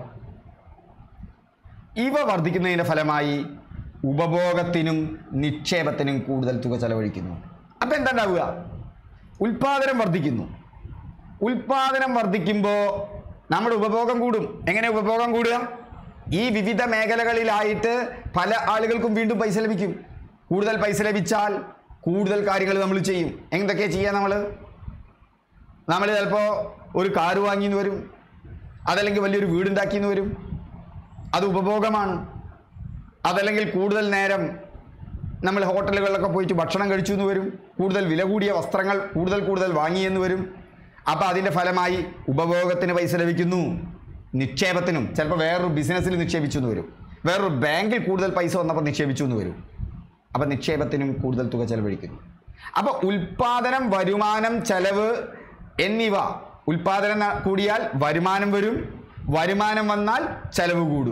ഇവ വർദ്ധിക്കുന്നതിൻ്റെ ഫലമായി ഉപഭോഗത്തിനും നിക്ഷേപത്തിനും കൂടുതൽ തുക ചെലവഴിക്കുന്നു അപ്പം എന്താ ഉണ്ടാവുക ഉൽപാദനം വർദ്ധിക്കുന്നു ഉൽപാദനം വർദ്ധിക്കുമ്പോൾ നമ്മുടെ ഉപഭോഗം കൂടും എങ്ങനെ ഉപഭോഗം കൂടുക ഈ വിവിധ മേഖലകളിലായിട്ട് പല ആളുകൾക്കും വീണ്ടും പൈസ ലഭിക്കും കൂടുതൽ പൈസ ലഭിച്ചാൽ കൂടുതൽ കാര്യങ്ങൾ നമ്മൾ ചെയ്യും എന്തൊക്കെയാണ് ചെയ്യുക നമ്മൾ നമ്മൾ ചിലപ്പോൾ ഒരു കാറ് വാങ്ങിയെന്ന് വരും അതല്ലെങ്കിൽ വലിയൊരു വീടുണ്ടാക്കിയെന്ന് വരും അത് ഉപഭോഗമാണ് അതല്ലെങ്കിൽ കൂടുതൽ നേരം നമ്മൾ ഹോട്ടലുകളിലൊക്കെ പോയിട്ട് ഭക്ഷണം കഴിച്ചു എന്ന് വരും കൂടുതൽ വില കൂടിയ വസ്ത്രങ്ങൾ കൂടുതൽ കൂടുതൽ വാങ്ങിയെന്ന് വരും അപ്പോൾ അതിൻ്റെ ഫലമായി ഉപഭോഗത്തിന് പൈസ ലഭിക്കുന്നു നിക്ഷേപത്തിനും ചിലപ്പോൾ വേറൊരു ബിസിനസ്സിൽ നിക്ഷേപിച്ചു എന്ന് വരും വേറൊരു ബാങ്കിൽ കൂടുതൽ പൈസ വന്നപ്പോൾ നിക്ഷേപിച്ചു എന്ന് വരും അപ്പോൾ നിക്ഷേപത്തിനും കൂടുതൽ തുക ചെലവഴിക്കുന്നു അപ്പോൾ ഉൽപാദനം വരുമാനം ചെലവ് എന്നിവ ഉൽപാദനം ന- കൂടിയാൽ വരുമാനം വരും വരുമാനം വന്നാൽ ചെലവ് കൂടും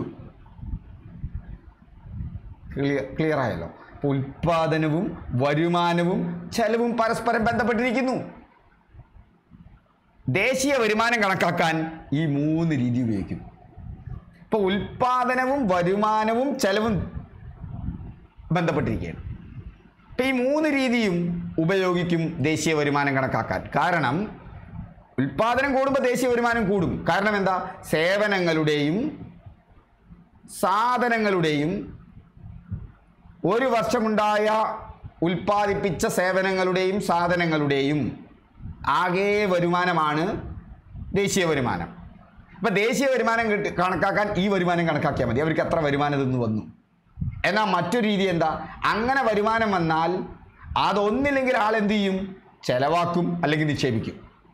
ക്ലിയർ ക്ലിയർ ആയല്ലോ അപ്പോൾ ഉൽപാദനവും വരുമാനവും ചെലവും പരസ്പരം ബന്ധപ്പെട്ടിരിക്കുന്നു ദേശീയ വരുമാനം കണക്കാക്കാൻ ഈ മൂന്ന് രീതി ഉപയോഗിക്കും ഇപ്പോൾ ഉൽപാദനവും വരുമാനവും ചെലവും ബന്ധപ്പെട്ടിരിക്കുകയാണ് ഇപ്പം ഈ മൂന്ന് രീതിയും ഉപയോഗിക്കും ദേശീയ വരുമാനം കണക്കാക്കാൻ കാരണം ഉൽപാദനം കൂടുമ്പോൾ ദേശീയ വരുമാനം കൂടും കാരണം എന്താ സേവനങ്ങളുടെയും സാധനങ്ങളുടെയും ഒരു വർഷമുണ്ടായ ഉൽപ്പാദിപ്പിച്ച സേവനങ്ങളുടെയും സാധനങ്ങളുടെയും ആകെ വരുമാനമാണ് ദേശീയ വരുമാനം അപ്പം ദേശീയ വരുമാനം കിട്ടി കണക്കാക്കാൻ ഈ വരുമാനം കണക്കാക്കിയാൽ മതി അവർക്ക് എത്ര വരുമാനം നിന്ന് വന്നു എന്നാൽ മറ്റൊരു രീതി എന്താ അങ്ങനെ വരുമാനം വന്നാൽ അതൊന്നില്ലെങ്കിൽ ആൾ എന്ത് ചെയ്യും ചെലവാക്കും അല്ലെങ്കിൽ നിക്ഷേപിക്കും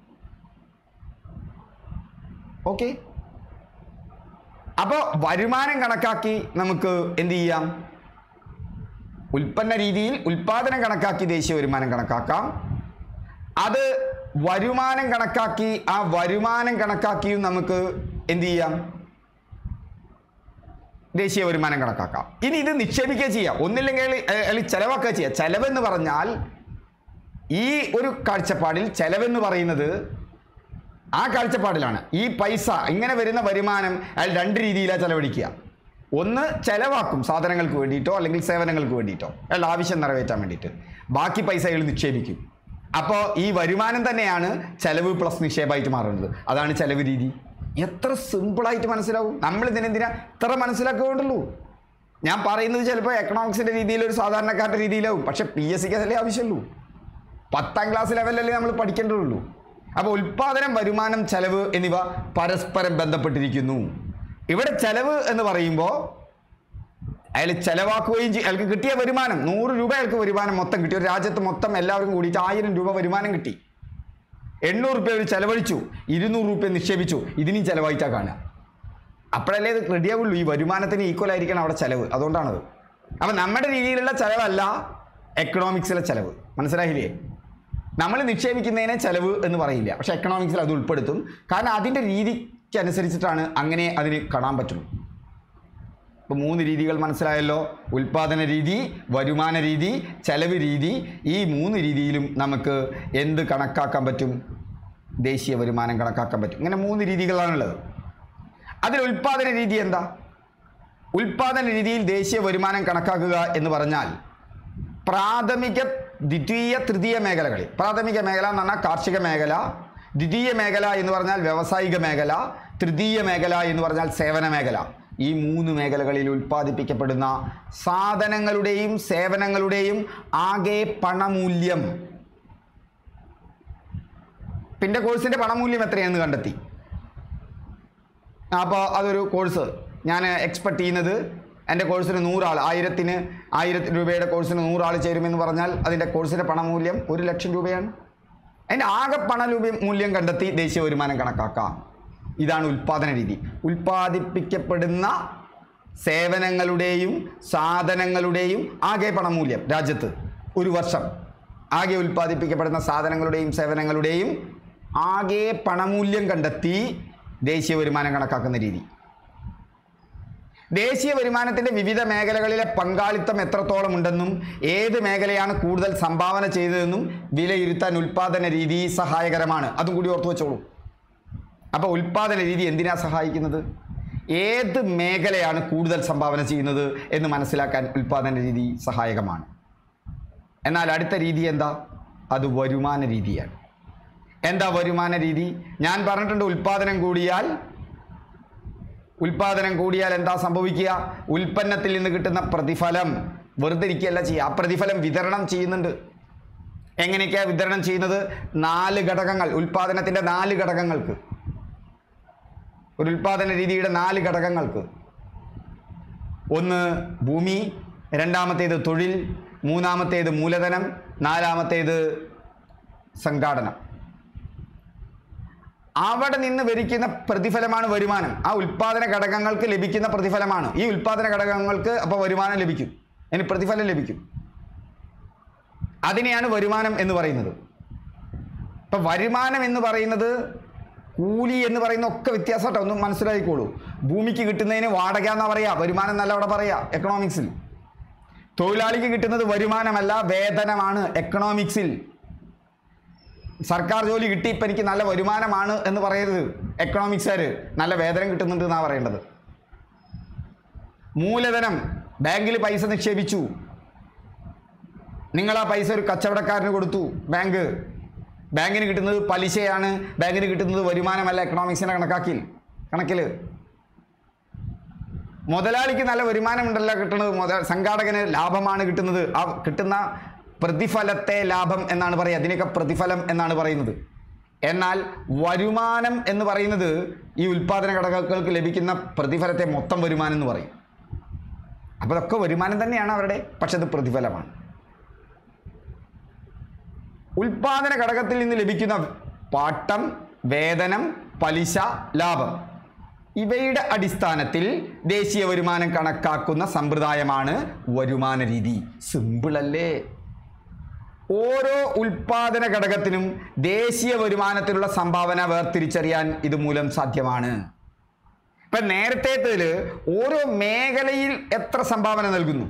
ഓക്കെ അപ്പോൾ വരുമാനം കണക്കാക്കി നമുക്ക് എന്ത് ചെയ്യാം ഉൽപ്പന്ന രീതിയിൽ ഉൽപാദനം കണക്കാക്കി ദേശീയ വരുമാനം കണക്കാക്കാം അത് വരുമാനം കണക്കാക്കി ആ വരുമാനം കണക്കാക്കിയും നമുക്ക് എന്ത് ചെയ്യാം ദേശീയ വരുമാനം കണക്കാക്കാം ഇനി ഇത് നിക്ഷേപിക്കുക ചെയ്യാം ഒന്നില്ലെങ്കിൽ അല്ലെങ്കിൽ ചെലവാക്കുക ചെയ്യാം ചെലവെന്ന് പറഞ്ഞാൽ ഈ ഒരു കാഴ്ചപ്പാടിൽ ചെലവെന്ന് പറയുന്നത് ആ കാഴ്ചപ്പാടിലാണ് ഈ പൈസ ഇങ്ങനെ വരുന്ന വരുമാനം അയാൾ രണ്ട് രീതിയിലാണ് ചെലവഴിക്കുക ഒന്ന് ചെലവാക്കും സാധനങ്ങൾക്ക് വേണ്ടിയിട്ടോ അല്ലെങ്കിൽ സേവനങ്ങൾക്ക് വേണ്ടിയിട്ടോ അയാളുടെ ആവശ്യം നിറവേറ്റാൻ വേണ്ടിയിട്ട് ബാക്കി പൈസ അയാൾ നിക്ഷേപിക്കും അപ്പോൾ ഈ വരുമാനം തന്നെയാണ് ചെലവ് പ്ലസ് നിക്ഷേപമായിട്ട് മാറുന്നത് അതാണ് ചെലവ് രീതി എത്ര സിമ്പിളായിട്ട് മനസ്സിലാവും നമ്മൾ ഇതിനെന്തിനാ ഇത്ര മനസ്സിലാക്കുകയുണ്ടല്ലോ ഞാൻ പറയുന്നത് ചിലപ്പോൾ എക്കണോമിക്സിൻ്റെ രീതിയിൽ ഒരു സാധാരണക്കാരുടെ രീതിയിലാവും പക്ഷേ പി എസ് സിക്ക് അതല്ലേ ആവശ്യമുള്ളൂ പത്താം ക്ലാസ് ലെവലല്ലേ നമ്മൾ പഠിക്കേണ്ടതുള്ളൂ അപ്പോൾ ഉൽപാദനം വരുമാനം ചെലവ് എന്നിവ പരസ്പരം ബന്ധപ്പെട്ടിരിക്കുന്നു ഇവിടെ ചെലവ് എന്ന് പറയുമ്പോൾ അയാൾ ചെലവാക്കുകയും ചെയ്യും അയാൾക്ക് കിട്ടിയ വരുമാനം നൂറ് രൂപ അയാൾക്ക് വരുമാനം മൊത്തം കിട്ടി ഒരു രാജ്യത്ത് മൊത്തം എല്ലാവർക്കും കൂടിയിട്ട് ആയിരം രൂപ വരുമാനം കിട്ടി എണ്ണൂറ് രൂപ ഒരു ചെലവഴിച്ചു ഇരുന്നൂറ് രൂപ നിക്ഷേപിച്ചു ഇതിനും ചെലവായിട്ടാ കാണുക അപ്പോഴല്ലേ ഇത് റെഡിയാവുള്ളൂ ഈ വരുമാനത്തിന് ഈക്വൽ ആയിരിക്കണം അവിടെ ചെലവ് അതുകൊണ്ടാണത് അപ്പം നമ്മുടെ രീതിയിലുള്ള ചെലവല്ല എക്കണോമിക്സിലെ ചെലവ് മനസ്സിലായില്ലേ നമ്മൾ നിക്ഷേപിക്കുന്നതിനെ ചെലവ് എന്ന് പറയില്ല പക്ഷെ എക്കണോമിക്സിൽ അത് ഉൾപ്പെടുത്തും കാരണം അതിൻ്റെ രീതിക്കനുസരിച്ചിട്ടാണ് അങ്ങനെ അതിന് കാണാൻ പറ്റുള്ളൂ ഇപ്പോൾ മൂന്ന് രീതികൾ മനസ്സിലായല്ലോ ഉൽപാദന രീതി വരുമാന രീതി ചെലവ് രീതി ഈ മൂന്ന് രീതിയിലും നമുക്ക് എന്ത് കണക്കാക്കാൻ പറ്റും ദേശീയ വരുമാനം കണക്കാക്കാൻ പറ്റും ഇങ്ങനെ മൂന്ന് രീതികളാണുള്ളത് അതിൽ ഉൽപാദന രീതി എന്താ ഉൽപാദന രീതിയിൽ ദേശീയ വരുമാനം കണക്കാക്കുക എന്ന് പറഞ്ഞാൽ പ്രാഥമിക ദ്വിതീയ തൃതീയ മേഖലകളിൽ പ്രാഥമിക മേഖല എന്ന് പറഞ്ഞാൽ കാർഷിക മേഖല ദ്വിതീയ മേഖല എന്ന് പറഞ്ഞാൽ വ്യാവസായിക മേഖല തൃതീയ മേഖല എന്ന് പറഞ്ഞാൽ സേവന മേഖല ഈ മൂന്ന് മേഖലകളിൽ ഉൽപ്പാദിപ്പിക്കപ്പെടുന്ന സാധനങ്ങളുടെയും സേവനങ്ങളുടെയും ആകെ പണമൂല്യം പിന്നെ കോഴ്സിൻ്റെ പണമൂല്യം എത്രയാണെന്ന് കണ്ടെത്തി അപ്പോൾ അതൊരു കോഴ്സ് ഞാൻ എക്സ്പെക്ട് ചെയ്യുന്നത് എൻ്റെ കോഴ്സിന് നൂറാൾ ആയിരത്തിന് ആയിരത്തി രൂപയുടെ കോഴ്സിന് നൂറാൾ ചേരുമെന്ന് പറഞ്ഞാൽ അതിൻ്റെ കോഴ്സിൻ്റെ പണമൂല്യം ഒരു ലക്ഷം രൂപയാണ് അതിൻ്റെ ആകെ പണ രൂപ മൂല്യം കണ്ടെത്തി ദേശീയ വരുമാനം കണക്കാക്കാം ഇതാണ് ഉൽപ്പാദന രീതി ഉൽപ്പാദിപ്പിക്കപ്പെടുന്ന സേവനങ്ങളുടെയും സാധനങ്ങളുടെയും ആകെ പണമൂല്യം രാജ്യത്ത് ഒരു വർഷം ആകെ ഉൽപ്പാദിപ്പിക്കപ്പെടുന്ന സാധനങ്ങളുടെയും സേവനങ്ങളുടെയും ആകെ പണമൂല്യം കണ്ടെത്തി ദേശീയ വരുമാനം കണക്കാക്കുന്ന രീതി ദേശീയ വരുമാനത്തിൻ്റെ വിവിധ മേഖലകളിലെ പങ്കാളിത്തം എത്രത്തോളം ഉണ്ടെന്നും ഏത് മേഖലയാണ് കൂടുതൽ സംഭാവന ചെയ്തതെന്നും വിലയിരുത്താൻ ഉൽപ്പാദന രീതി സഹായകരമാണ് അതും കൂടി ഓർത്തു വെച്ചോളൂ അപ്പോൾ ഉൽപ്പാദന രീതി എന്തിനാ സഹായിക്കുന്നത് ഏത് മേഖലയാണ് കൂടുതൽ സംഭാവന ചെയ്യുന്നത് എന്ന് മനസ്സിലാക്കാൻ ഉൽപ്പാദന രീതി സഹായകമാണ് എന്നാൽ അടുത്ത രീതി എന്താ അത് വരുമാന രീതിയാണ് എന്താ വരുമാന രീതി ഞാൻ പറഞ്ഞിട്ടുണ്ട് ഉൽപ്പാദനം കൂടിയാൽ ഉൽപാദനം കൂടിയാൽ എന്താ സംഭവിക്കുക ഉൽപ്പന്നത്തിൽ നിന്ന് കിട്ടുന്ന പ്രതിഫലം വെറുതെ ഇരിക്കുകയല്ല ചെയ്യുക ആ പ്രതിഫലം വിതരണം ചെയ്യുന്നുണ്ട് എങ്ങനെയൊക്കെയാണ് വിതരണം ചെയ്യുന്നത് നാല് ഘടകങ്ങൾ ഉൽപാദനത്തിൻ്റെ നാല് ഘടകങ്ങൾക്ക് ഒരു ഉൽപാദന രീതിയുടെ നാല് ഘടകങ്ങൾക്ക് ഒന്ന് ഭൂമി രണ്ടാമത്തേത് തൊഴിൽ മൂന്നാമത്തേത് മൂലധനം നാലാമത്തേത് സംഘാടനം അവിടെ നിന്ന് വരിക്കുന്ന പ്രതിഫലമാണ് വരുമാനം ആ ഉൽപാദന ഘടകങ്ങൾക്ക് ലഭിക്കുന്ന പ്രതിഫലമാണ് ഈ ഉൽപാദന ഘടകങ്ങൾക്ക് അപ്പോൾ വരുമാനം ലഭിക്കും അതിന് പ്രതിഫലം ലഭിക്കും അതിനെയാണ് വരുമാനം എന്ന് പറയുന്നത് ഇപ്പം വരുമാനം എന്ന് പറയുന്നത് കൂലി എന്ന് പറയുന്ന ഒക്കെ വ്യത്യാസമായിട്ട് ഒന്ന് മനസ്സിലാക്കിക്കോളൂ ഭൂമിക്ക് കിട്ടുന്നതിന് വാടക എന്നാ പറയാ വരുമാനം എന്നല്ല അവിടെ പറയാ എക്കണോമിക്സിൽ തൊഴിലാളിക്ക് കിട്ടുന്നത് വരുമാനമല്ല വേതനമാണ് എക്കണോമിക്സിൽ സർക്കാർ ജോലി കിട്ടി ഇപ്പം എനിക്ക് നല്ല വരുമാനമാണ് എന്ന് പറയരുത് എക്കണോമിക്സുകാർ നല്ല വേതനം കിട്ടുന്നുണ്ട് എന്നാണ് പറയേണ്ടത് മൂലധനം ബാങ്കിൽ പൈസ നിക്ഷേപിച്ചു നിങ്ങൾ ആ പൈസ ഒരു കച്ചവടക്കാരന് കൊടുത്തു ബാങ്ക് ബാങ്കിന് കിട്ടുന്നത് പലിശയാണ് ബാങ്കിന് കിട്ടുന്നത് വരുമാനമല്ല എക്കണോമിക്സിൻ്റെ കണക്കാക്കിൽ കണക്കിൽ മുതലാളിക്ക് നല്ല വരുമാനമുണ്ടല്ലോ കിട്ടുന്നത് മുതൽ സംഘാടകന് ലാഭമാണ് കിട്ടുന്നത് ആ കിട്ടുന്ന പ്രതിഫലത്തെ ലാഭം എന്നാണ് പറയുക അതിനൊക്കെ പ്രതിഫലം എന്നാണ് പറയുന്നത് എന്നാൽ വരുമാനം എന്ന് പറയുന്നത് ഈ ഉൽപ്പാദന ഘടകങ്ങൾക്ക് ലഭിക്കുന്ന പ്രതിഫലത്തെ മൊത്തം വരുമാനം എന്ന് പറയും അപ്പോൾ അതൊക്കെ വരുമാനം തന്നെയാണ് അവരുടെ പക്ഷെ അത് പ്രതിഫലമാണ് ഉൽപാദന ഘടകത്തിൽ നിന്ന് ലഭിക്കുന്ന പാട്ടം വേതനം പലിശ ലാഭം ഇവയുടെ അടിസ്ഥാനത്തിൽ ദേശീയ വരുമാനം കണക്കാക്കുന്ന സമ്പ്രദായമാണ് വരുമാന രീതി സിമ്പിൾ അല്ലേ ഓരോ ഉൽപാദന ഘടകത്തിനും ദേശീയ വരുമാനത്തിലുള്ള സംഭാവന വേർതിരിച്ചറിയാൻ ഇതുമൂലം സാധ്യമാണ് ഇപ്പൊ നേരത്തേതിൽ ഓരോ മേഖലയിൽ എത്ര സംഭാവന നൽകുന്നു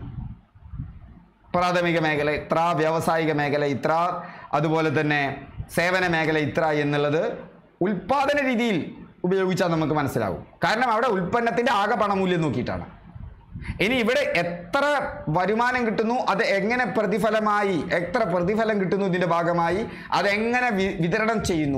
പ്രാഥമിക മേഖല ഇത്ര വ്യാവസായിക മേഖല ഇത്ര അതുപോലെ തന്നെ സേവന മേഖല ഇത്ര എന്നുള്ളത് ഉൽപാദന രീതിയിൽ ഉപയോഗിച്ചാൽ നമുക്ക് മനസ്സിലാവും കാരണം അവിടെ ഉൽപ്പന്നത്തിൻ്റെ ആകെ പണമൂല്യം നോക്കിയിട്ടാണ് ഇനി ഇവിടെ എത്ര വരുമാനം കിട്ടുന്നു അത് എങ്ങനെ പ്രതിഫലമായി എത്ര പ്രതിഫലം കിട്ടുന്നു ഇതിൻ്റെ ഭാഗമായി അതെങ്ങനെ വി- വിതരണം ചെയ്യുന്നു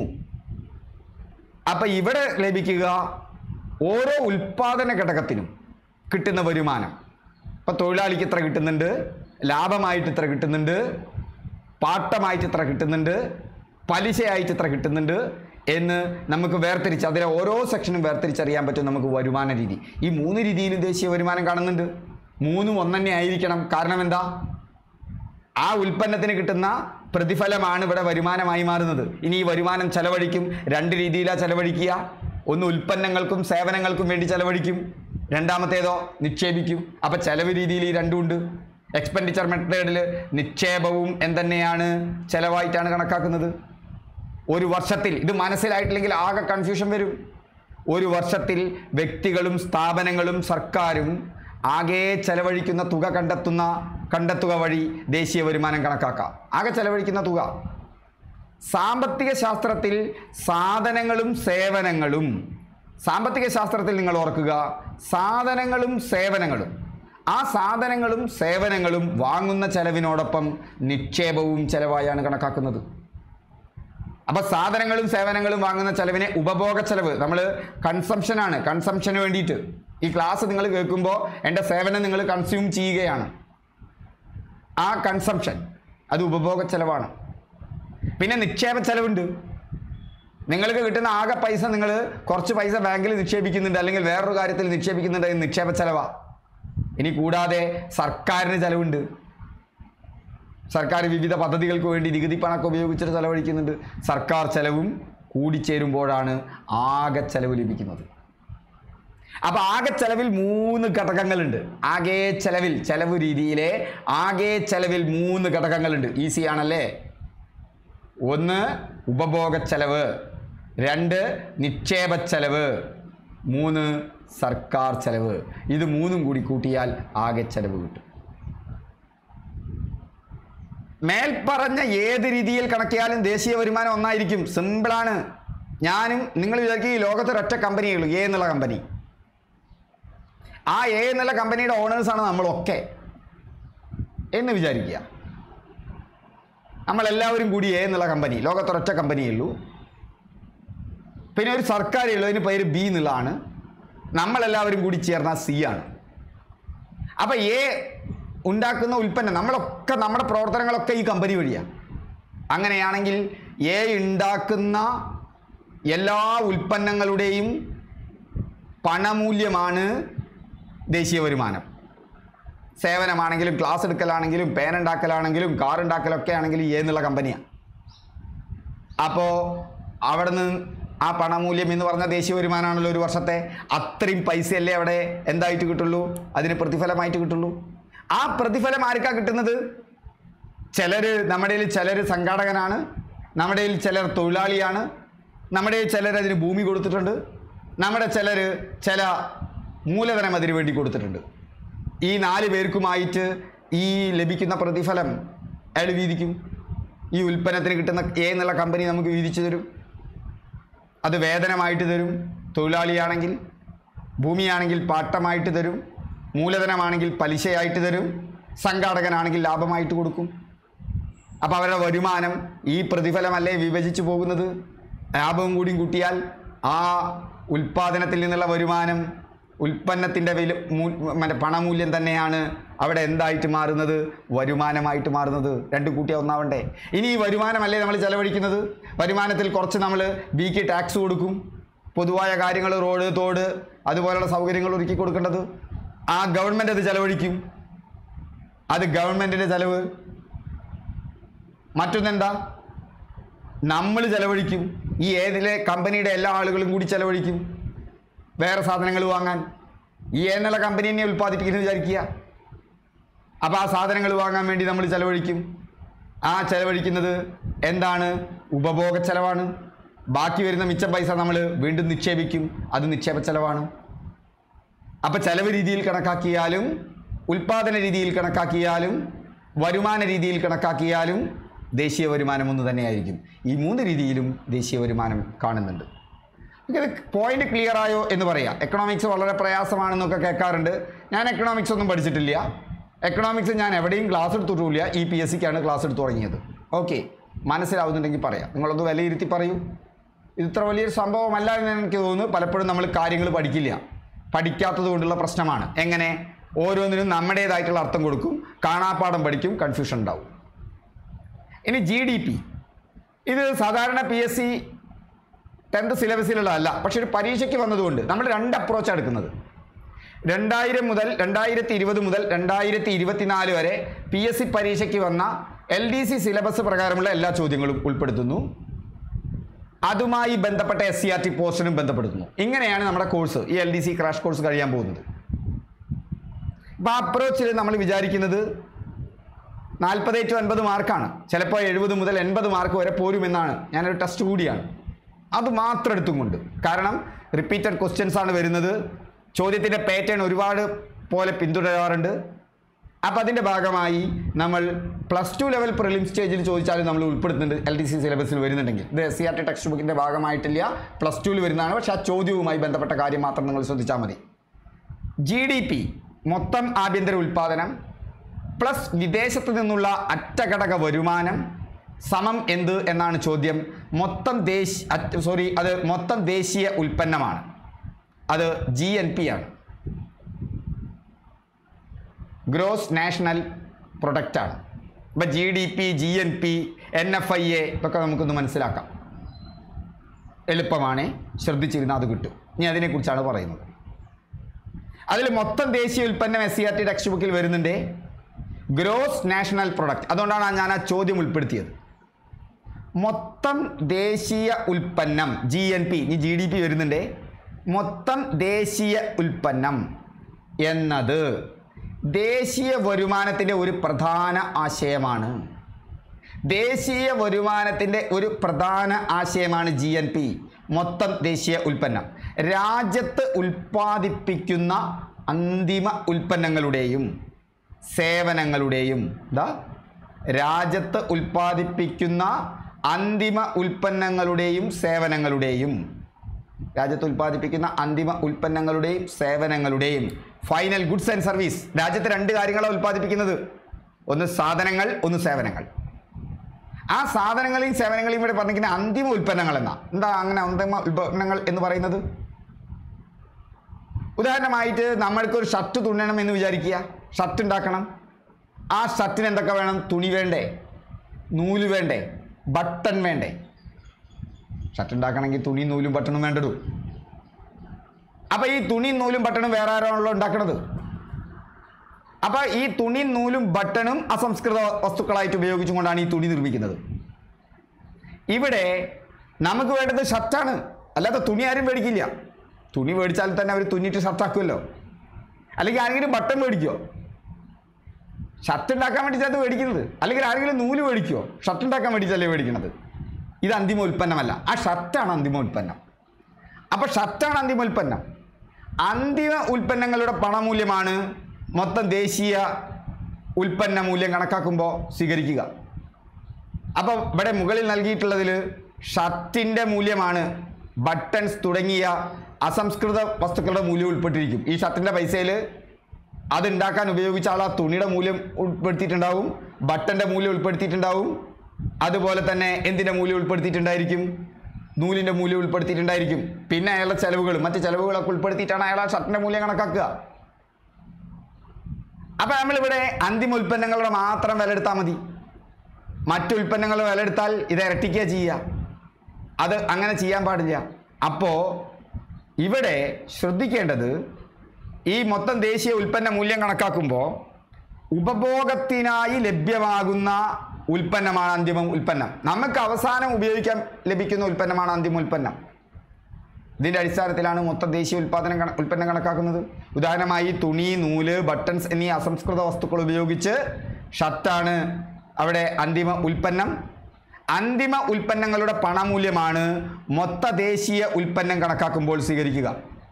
അപ്പം ഇവിടെ ലഭിക്കുക ഓരോ ഉൽപാദന ഘടകത്തിനും കിട്ടുന്ന വരുമാനം ഇപ്പം തൊഴിലാളിക്ക് ഇത്ര കിട്ടുന്നുണ്ട് ലാഭമായിട്ട് ഇത്ര കിട്ടുന്നുണ്ട് പാട്ടമായിട്ട് ഇത്ര കിട്ടുന്നുണ്ട് പലിശയായിട്ട് ഇത്ര കിട്ടുന്നുണ്ട് എന്ന് നമുക്ക് വേർതിരിച്ച് അതിലെ ഓരോ സെക്ഷനും വേർതിരിച്ചറിയാൻ പറ്റും നമുക്ക് വരുമാന രീതി ഈ മൂന്ന് രീതിയിലും ദേശീയ വരുമാനം കാണുന്നുണ്ട് മൂന്നും ഒന്നെ ആയിരിക്കണം കാരണം എന്താ ആ ഉൽപ്പന്നത്തിന് കിട്ടുന്ന പ്രതിഫലമാണ് ഇവിടെ വരുമാനമായി മാറുന്നത് ഇനി ഈ വരുമാനം ചെലവഴിക്കും രണ്ട് രീതിയിലാണ് ചെലവഴിക്കുക ഒന്ന് ഉൽപ്പന്നങ്ങൾക്കും സേവനങ്ങൾക്കും വേണ്ടി ചെലവഴിക്കും രണ്ടാമത്തേതോ നിക്ഷേപിക്കും അപ്പം ചെലവ് രീതിയിൽ ഈ രണ്ടും ഉണ്ട് എക്സ്പെൻഡിച്ചർ മെത്തേഡിൽ നിക്ഷേപവും എന്തെന്നെയാണ് ചെലവായിട്ടാണ് കണക്കാക്കുന്നത് ഒരു വർഷത്തിൽ ഇത് മനസ്സിലായിട്ടില്ലെങ്കിൽ ആകെ കൺഫ്യൂഷൻ വരും ഒരു വർഷത്തിൽ വ്യക്തികളും സ്ഥാപനങ്ങളും സർക്കാരും ആകെ ചെലവഴിക്കുന്ന തുക കണ്ടെത്തുന്ന കണ്ടെത്തുക വഴി ദേശീയ വരുമാനം കണക്കാക്കാം ആകെ ചെലവഴിക്കുന്ന തുക സാമ്പത്തിക ശാസ്ത്രത്തിൽ സാധനങ്ങളും സേവനങ്ങളും സാമ്പത്തിക ശാസ്ത്രത്തിൽ നിങ്ങൾ ഓർക്കുക സാധനങ്ങളും സേവനങ്ങളും ആ സാധനങ്ങളും സേവനങ്ങളും വാങ്ങുന്ന ചെലവിനോടൊപ്പം നിക്ഷേപവും ചെലവായാണ് കണക്കാക്കുന്നത് അപ്പൊ സാധനങ്ങളും സേവനങ്ങളും വാങ്ങുന്ന ചെലവിനെ ഉപഭോഗ ചെലവ് നമ്മൾ കൺസംഷനാണ് കൺസംഷന് വേണ്ടിയിട്ട് ഈ ക്ലാസ് നിങ്ങൾ കേൾക്കുമ്പോൾ എൻ്റെ സേവനം നിങ്ങൾ കൺസ്യൂം ചെയ്യുകയാണ് ആ കൺസംഷൻ അത് ഉപഭോഗ ചെലവാണ് പിന്നെ നിക്ഷേപ ചെലവുണ്ട് നിങ്ങൾക്ക് കിട്ടുന്ന ആകെ പൈസ നിങ്ങൾ കുറച്ച് പൈസ ബാങ്കിൽ നിക്ഷേപിക്കുന്നുണ്ട് അല്ലെങ്കിൽ വേറൊരു കാര്യത്തിൽ നിക്ഷേപിക്കുന്നുണ്ട് അത് നിക്ഷേപ ചെലവാ ഇനി കൂടാതെ സർക്കാരിന് ചെലവുണ്ട് സർക്കാർ വിവിധ പദ്ധതികൾക്ക് വേണ്ടി നികുതി പണമൊക്കെ ഉപയോഗിച്ചിട്ട് ചെലവഴിക്കുന്നുണ്ട് സർക്കാർ ചെലവും കൂടിച്ചേരുമ്പോഴാണ് ആകെ ചെലവ് ലഭിക്കുന്നത് അപ്പൊ ആകെ ചെലവിൽ മൂന്ന് ഘടകങ്ങളുണ്ട് ആകെ ചെലവിൽ ചെലവ് രീതിയിലെ ആകെ ചെലവിൽ മൂന്ന് ഘടകങ്ങളുണ്ട് ഈസി ആണല്ലേ ഒന്ന് ഉപഭോഗ ചെലവ് രണ്ട് നിക്ഷേപ ചെലവ് മൂന്ന് സർക്കാർ ചെലവ് ഇത് മൂന്നും കൂടി കൂട്ടിയാൽ ആകെ ചെലവ് കിട്ടും മേൽപ്പറഞ്ഞ ഏത് രീതിയിൽ കണക്കിയാലും ദേശീയ വരുമാനം ഒന്നായിരിക്കും സിമ്പിളാണ് ഞാനും നിങ്ങൾ വിചാരിക്കും ഈ ലോകത്ത് ഒരൊറ്റ കമ്പനിയുള്ളൂ എ എന്നുള്ള കമ്പനി ആ എ എന്നുള്ള കമ്പനിയുടെ ഓണേഴ്സാണ് നമ്മളൊക്കെ എന്ന് വിചാരിക്കുക നമ്മളെല്ലാവരും കൂടി എ എന്നുള്ള കമ്പനി ലോകത്തൊരൊറ്റ കമ്പനിയേ ഉള്ളൂ പിന്നെ ഒരു സർക്കാർ ഉള്ളൂ അതിന് പേര് ബി എന്നുള്ളതാണ് നമ്മളെല്ലാവരും കൂടി ചേർന്ന സി ആണ് അപ്പം എ ഉണ്ടാക്കുന്ന ഉൽപ്പന്നം നമ്മളൊക്കെ നമ്മുടെ പ്രവർത്തനങ്ങളൊക്കെ ഈ കമ്പനി വഴിയാണ് അങ്ങനെയാണെങ്കിൽ എ ഉണ്ടാക്കുന്ന എല്ലാ ഉൽപ്പന്നങ്ങളുടെയും പണമൂല്യമാണ് ദേശീയ വരുമാനം സേവനമാണെങ്കിലും ക്ലാസ് എടുക്കലാണെങ്കിലും പേൻ ഉണ്ടാക്കലാണെങ്കിലും കാർ ഉണ്ടാക്കലൊക്കെ ആണെങ്കിലും എ എന്നുള്ള കമ്പനിയാണ് അപ്പോൾ അവിടെ നിന്ന് ആ പണമൂല്യം എന്ന് പറഞ്ഞ ദേശീയ വരുമാനമാണല്ലോ ഒരു വർഷത്തെ അത്രയും പൈസയല്ലേ അവിടെ എന്തായിട്ട് കിട്ടുള്ളൂ അതിന് പ്രതിഫലമായിട്ട് കിട്ടുള്ളൂ ആ പ്രതിഫലം ആർക്കാ കിട്ടുന്നത് ചിലർ നമ്മുടെ ചിലർ സംഘാടകനാണ് നമ്മുടെ ചിലർ തൊഴിലാളിയാണ് നമ്മുടെ ചിലർ അതിന് ഭൂമി കൊടുത്തിട്ടുണ്ട് നമ്മുടെ ചിലർ ചില മൂലധനം അതിനു വേണ്ടി കൊടുത്തിട്ടുണ്ട് ഈ നാല് പേർക്കുമായിട്ട് ഈ ലഭിക്കുന്ന പ്രതിഫലം അയാൾ വീതിക്കും ഈ ഉൽപ്പന്നത്തിന് കിട്ടുന്ന എ എന്നുള്ള കമ്പനി നമുക്ക് വീതിച്ചു തരും അത് വേതനമായിട്ട് തരും തൊഴിലാളിയാണെങ്കിൽ ഭൂമിയാണെങ്കിൽ പാട്ടമായിട്ട് തരും മൂലധനമാണെങ്കിൽ പലിശയായിട്ട് തരും സംഘാടകനാണെങ്കിൽ ലാഭമായിട്ട് കൊടുക്കും അപ്പോൾ അവരുടെ വരുമാനം ഈ പ്രതിഫലമല്ലേ വിഭജിച്ചു പോകുന്നത് ലാഭവും കൂടിയും കൂട്ടിയാൽ ആ ഉൽപ്പാദനത്തിൽ നിന്നുള്ള വരുമാനം ഉൽപ്പന്നത്തിൻ്റെ വില മൂ- മറ്റേ പണമൂല്യം തന്നെയാണ് അവിടെ എന്തായിട്ട് മാറുന്നത് വരുമാനമായിട്ട് മാറുന്നത് രണ്ടും കൂട്ടിയ ഒന്നാവണ്ടേ ഇനി ഈ വരുമാനമല്ലേ നമ്മൾ ചെലവഴിക്കുന്നത് വരുമാനത്തിൽ കുറച്ച് നമ്മൾ ബിക്ക് ടാക്സ് കൊടുക്കും പൊതുവായ കാര്യങ്ങൾ റോഡ് തോട് അതുപോലുള്ള സൗകര്യങ്ങൾ ഒരുക്കി കൊടുക്കേണ്ടത് ആ ഗവൺമെൻറ് അത് ചെലവഴിക്കും അത് ഗവൺമെൻറ്റിൻ്റെ ചെലവ് മറ്റൊന്നെന്താ നമ്മൾ ചെലവഴിക്കും ഈ ഏതിലെ കമ്പനിയുടെ എല്ലാ ആളുകളും കൂടി ചെലവഴിക്കും വേറെ സാധനങ്ങൾ വാങ്ങാൻ ഈ എന്നുള്ള കമ്പനി തന്നെ ഉൽപ്പാദിപ്പിക്കുന്നത് വിചാരിക്കുക അപ്പോൾ ആ സാധനങ്ങൾ വാങ്ങാൻ വേണ്ടി നമ്മൾ ചെലവഴിക്കും ആ ചെലവഴിക്കുന്നത് എന്താണ് ഉപഭോഗ ചെലവാണ് ബാക്കി വരുന്ന മിച്ചം പൈസ നമ്മൾ വീണ്ടും നിക്ഷേപിക്കും അത് നിക്ഷേപ ചെലവാണ് അപ്പോൾ ചെലവ് രീതിയിൽ കണക്കാക്കിയാലും ഉൽപാദന രീതിയിൽ കണക്കാക്കിയാലും വരുമാന രീതിയിൽ കണക്കാക്കിയാലും ദേശീയ വരുമാനം ഒന്ന് തന്നെയായിരിക്കും ഈ മൂന്ന് രീതിയിലും ദേശീയ വരുമാനം കാണുന്നുണ്ട് ഇത് പോയിന്റ് ക്ലിയർ ആയോ എന്ന് പറയാം എക്കണോമിക്സ് വളരെ പ്രയാസമാണെന്നൊക്കെ കേൾക്കാറുണ്ട് ഞാൻ എക്കണോമിക്സ് ഒന്നും പഠിച്ചിട്ടില്ല എക്കണോമിക്സ് ഞാൻ എവിടെയും ക്ലാസ് എടുത്തിട്ടില്ല ഈ പി എസ് സിക്കാണ് ക്ലാസ് എടുത്ത് തുടങ്ങിയത് ഓക്കെ മനസ്സിലാവുന്നുണ്ടെങ്കിൽ പറയാം നിങ്ങളൊന്ന് വിലയിരുത്തി പറയൂ ഇത് ഇത്ര വലിയൊരു സംഭവമല്ല എന്ന് എനിക്ക് തോന്നുന്നു പലപ്പോഴും നമ്മൾ കാര്യങ്ങൾ പഠിക്കില്ല പഠിക്കാത്തത് കൊണ്ടുള്ള പ്രശ്നമാണ് എങ്ങനെ ഓരോന്നിനും നമ്മുടേതായിട്ടുള്ള അർത്ഥം കൊടുക്കും കാണാപ്പാടം പഠിക്കും കൺഫ്യൂഷൻ ഉണ്ടാവും ഇനി ജി ഡി പി ഇത് സാധാരണ പി എസ് സി ടെൻത്ത് സിലബസിലുള്ളതല്ല പക്ഷെ ഒരു പരീക്ഷയ്ക്ക് വന്നതുകൊണ്ട് നമ്മൾ രണ്ട് അപ്രോച്ചാണ് എടുക്കുന്നത് രണ്ടായിരം മുതൽ രണ്ടായിരത്തി ഇരുപത് മുതൽ രണ്ടായിരത്തി ഇരുപത്തിനാല് വരെ പി എസ് സി പരീക്ഷയ്ക്ക് വന്ന എൽ ഡി സി സിലബസ് പ്രകാരമുള്ള എല്ലാ ചോദ്യങ്ങളും ഉൾപ്പെടുത്തുന്നു അതുമായി ബന്ധപ്പെട്ട എസ് സി ആർ ടി പോസ്റ്റിനും ബന്ധപ്പെടുത്തുന്നു ഇങ്ങനെയാണ് നമ്മുടെ കോഴ്സ് ഈ L D C crash course കഴിയാൻ പോകുന്നത് ഇപ്പം ആ അപ്രോച്ചിൽ നമ്മൾ വിചാരിക്കുന്നത് നാൽപ്പത് ടു അൻപത് മാർക്കാണ് ചിലപ്പോൾ എഴുപത് മുതൽ എൺപത് മാർക്ക് വരെ പോരുമെന്നാണ് ഞാനൊരു ടെസ്റ്റ് കൂടിയാണ് അത് മാത്രം എടുത്തും കൊണ്ട് കാരണം റിപ്പീറ്റഡ് ക്വസ്റ്റ്യൻസ് ആണ് വരുന്നത് ചോദ്യത്തിൻ്റെ പാറ്റേൺ ഒരുപാട് പോലെ പിന്തുടരാറുണ്ട് അപ്പോൾ അതിൻ്റെ ഭാഗമായി നമ്മൾ പ്ലസ് ടു ലെവൽ പ്രിലിം സ്റ്റേജിൽ ചോദിച്ചാലും നമ്മൾ ഉൾപ്പെടുത്തുന്നുണ്ട് എൽ ഡി സി സിലബസിൽ വരുന്നുണ്ടെങ്കിൽ ഇത് S C R T text ബുക്കിൻ്റെ ഭാഗമായിട്ടില്ല പ്ലസ് ടുവിൽ വരുന്നതാണ് പക്ഷേ ആ ചോദ്യവുമായി ബന്ധപ്പെട്ട കാര്യം മാത്രം നിങ്ങൾ ശ്രദ്ധിച്ചാൽ മതി ജി ഡി പി മൊത്തം ആഭ്യന്തര ഉൽപ്പാദനം പ്ലസ് വിദേശത്ത് നിന്നുള്ള അറ്റഘടക വരുമാനം സമം എന്ത് എന്നാണ് ചോദ്യം മൊത്തം ദേശ് സോറി അത് മൊത്തം ദേശീയ ഉൽപ്പന്നമാണ് അത് ജി എൻ പി ആണ് ഗ്രോസ് നാഷണൽ പ്രൊഡക്റ്റ് ആണ് ഇപ്പം G D P G N P N F I A ഇതൊക്കെ നമുക്കൊന്ന് മനസ്സിലാക്കാം എളുപ്പമാണ് ശ്രദ്ധിച്ചിരുന്നാൽ അത് കിട്ടും ഇനി അതിനെക്കുറിച്ചാണ് പറയുന്നത് അതിൽ മൊത്തം ദേശീയ ഉൽപ്പന്നം S C R T text ബുക്കിൽ വരുന്നുണ്ട് ഗ്രോസ് നാഷണൽ പ്രൊഡക്റ്റ് അതുകൊണ്ടാണ് ഞാൻ ആ ചോദ്യം ഉൾപ്പെടുത്തിയത് മൊത്തം ദേശീയ ഉൽപ്പന്നം ജി എൻ പി ഇനി ജി ഡി പി വരുന്നുണ്ട് മൊത്തം ദേശീയ ഉൽപ്പന്നം എന്നത് ദേശീയ വരുമാനത്തിൻ്റെ ഒരു പ്രധാന ആശയമാണ് ദേശീയ വരുമാനത്തിൻ്റെ ഒരു പ്രധാന ആശയമാണ് ജി എൻ പി മൊത്തം ദേശീയ ഉൽപ്പന്നം രാജ്യത്ത് ഉൽപ്പാദിപ്പിക്കുന്ന അന്തിമ ഉൽപ്പന്നങ്ങളുടെയും സേവനങ്ങളുടെയും എന്താ രാജ്യത്ത് ഉൽപ്പാദിപ്പിക്കുന്ന അന്തിമ ഉൽപ്പന്നങ്ങളുടെയും സേവനങ്ങളുടെയും രാജ്യത്ത് ഉൽപ്പാദിപ്പിക്കുന്ന അന്തിമ ഉൽപ്പന്നങ്ങളുടെയും സേവനങ്ങളുടെയും ഫൈനൽ ഗുഡ്സ് ആൻഡ് സർവീസ് രാജ്യത്ത് രണ്ട് കാര്യങ്ങളാണ് ഉൽപ്പാദിപ്പിക്കുന്നത് ഒന്ന് സാധനങ്ങൾ ഒന്ന് സേവനങ്ങൾ ആ സാധനങ്ങളെയും സേവനങ്ങളെയും ഇവിടെ പറഞ്ഞിരിക്കുന്ന അന്തിമ ഉൽപ്പന്നങ്ങൾ എന്നാ എന്താ അങ്ങനെ അന്തിമ ഉൽപ്പന്നങ്ങൾ എന്ന് പറയുന്നത് ഉദാഹരണമായിട്ട് നമ്മൾക്കൊരു ഷർട്ട് തുന്നണം എന്ന് വിചാരിക്കുക ഷർട്ട് ഉണ്ടാക്കണം ആ ഷർട്ടിന് എന്തൊക്കെ വേണം തുണി വേണ്ടേ നൂല് വേണ്ടേ ബട്ടൺ വേണ്ടേ ഷർട്ട് ഉണ്ടാക്കണമെങ്കിൽ തുണി നൂലും ബട്ടണും വേണ്ടടൂ അപ്പൊ ഈ തുണി നൂലും ബട്ടണും വേറെ ആരാണല്ലോ ഉണ്ടാക്കണത് അപ്പൊ ഈ തുണി നൂലും ബട്ടണും അസംസ്കൃത വസ്തുക്കളായിട്ട് ഉപയോഗിച്ചുകൊണ്ടാണ് ഈ തുണി നിർമ്മിക്കുന്നത് ഇവിടെ നമുക്ക് വേണ്ടത് ഷർട്ടാണ് അല്ലാതെ തുണി ആരും മേടിക്കില്ല തുണി മേടിച്ചാൽ തന്നെ അവർ തുന്നിയിട്ട് ഷർട്ടാക്കുമല്ലോ അല്ലെങ്കിൽ ആരെങ്കിലും ബട്ടൺ മേടിക്കുമോ ഷർട്ട് ഉണ്ടാക്കാൻ വേണ്ടിയിട്ടാണ് മേടിക്കുന്നത് അല്ലെങ്കിൽ ആരെങ്കിലും നൂല് മേടിക്കുമോ ഷർട്ട് ഉണ്ടാക്കാൻ വേണ്ടിയിട്ടല്ലേ മേടിക്കുന്നത് ഇത് അന്തിമ ഉൽപ്പന്നമല്ല ആ ഷർട്ടാണ് അന്തിമ ഉൽപ്പന്നം അപ്പോൾ ഷർട്ടാണ് അന്തിമ ഉൽപ്പന്നം അന്തിമ ഉൽപ്പന്നങ്ങളുടെ പണമൂല്യമാണ് മൊത്തം ദേശീയ ഉൽപ്പന്ന മൂല്യം കണക്കാക്കുമ്പോൾ സ്വീകരിക്കുക അപ്പോൾ ഇവിടെ മുകളിൽ നൽകിയിട്ടുള്ളതിൽ ഷർട്ടിൻ്റെ മൂല്യമാണ് ബട്ടൺസ് തുടങ്ങിയ അസംസ്കൃത വസ്തുക്കളുടെ മൂല്യം ഉൾപ്പെട്ടിരിക്കും ഈ ഷർട്ടിൻ്റെ പൈസയിൽ അതുണ്ടാക്കാൻ ഉപയോഗിച്ച ആൾ ആ തുണിയുടെ മൂല്യം ഉൾപ്പെടുത്തിയിട്ടുണ്ടാവും ബട്ടൻ്റെ മൂല്യം ഉൾപ്പെടുത്തിയിട്ടുണ്ടാവും അതുപോലെ തന്നെ എന്തിൻ്റെ മൂല്യം ഉൾപ്പെടുത്തിയിട്ടുണ്ടായിരിക്കും നൂലിൻ്റെ മൂല്യം ഉൾപ്പെടുത്തിയിട്ടുണ്ടായിരിക്കും പിന്നെ അയാളുടെ ചെലവുകൾ മറ്റ് ചെലവുകളൊക്കെ ഉൾപ്പെടുത്തിയിട്ടാണ് അയാൾ ആ ഷർട്ടിൻ്റെ മൂല്യം കണക്കാക്കുക അപ്പോൾ നമ്മളിവിടെ അന്തിമ ഉൽപ്പന്നങ്ങളുടെ മാത്രം വില എടുത്താൽ മതി മറ്റു ഉൽപ്പന്നങ്ങളുടെ വില എടുത്താൽ ഇത് ഇരട്ടിക്കുക ചെയ്യുക അത് അങ്ങനെ ചെയ്യാൻ പാടില്ല അപ്പോൾ ഇവിടെ ശ്രദ്ധിക്കേണ്ടത് ഈ മൊത്തം ദേശീയ ഉൽപ്പന്ന മൂല്യം കണക്കാക്കുമ്പോൾ ഉപഭോഗത്തിനായി ലഭ്യമാകുന്ന ഉൽപ്പന്നമാണ് അന്തിമ ഉൽപ്പന്നം നമുക്ക് അവസാനം ഉപയോഗിക്കാൻ ലഭിക്കുന്ന ഉൽപ്പന്നമാണ് അന്തിമ ഉൽപ്പന്നം ഇതിൻ്റെ അടിസ്ഥാനത്തിലാണ് മൊത്തം ദേശീയ ഉൽപ്പാദനം കണ ഉൽപ്പന്നം കണക്കാക്കുന്നത് ഉദാഹരണമായി തുണി നൂല് ബട്ടൺസ് എന്നീ അസംസ്കൃത വസ്തുക്കൾ ഉപയോഗിച്ച് ഷർട്ടാണ് അവിടെ അന്തിമ ഉൽപ്പന്നം അന്തിമ ഉൽപ്പന്നങ്ങളുടെ പണമൂല്യമാണ് മൊത്ത ദേശീയ ഉൽപ്പന്നം കണക്കാക്കുമ്പോൾ സ്വീകരിക്കുക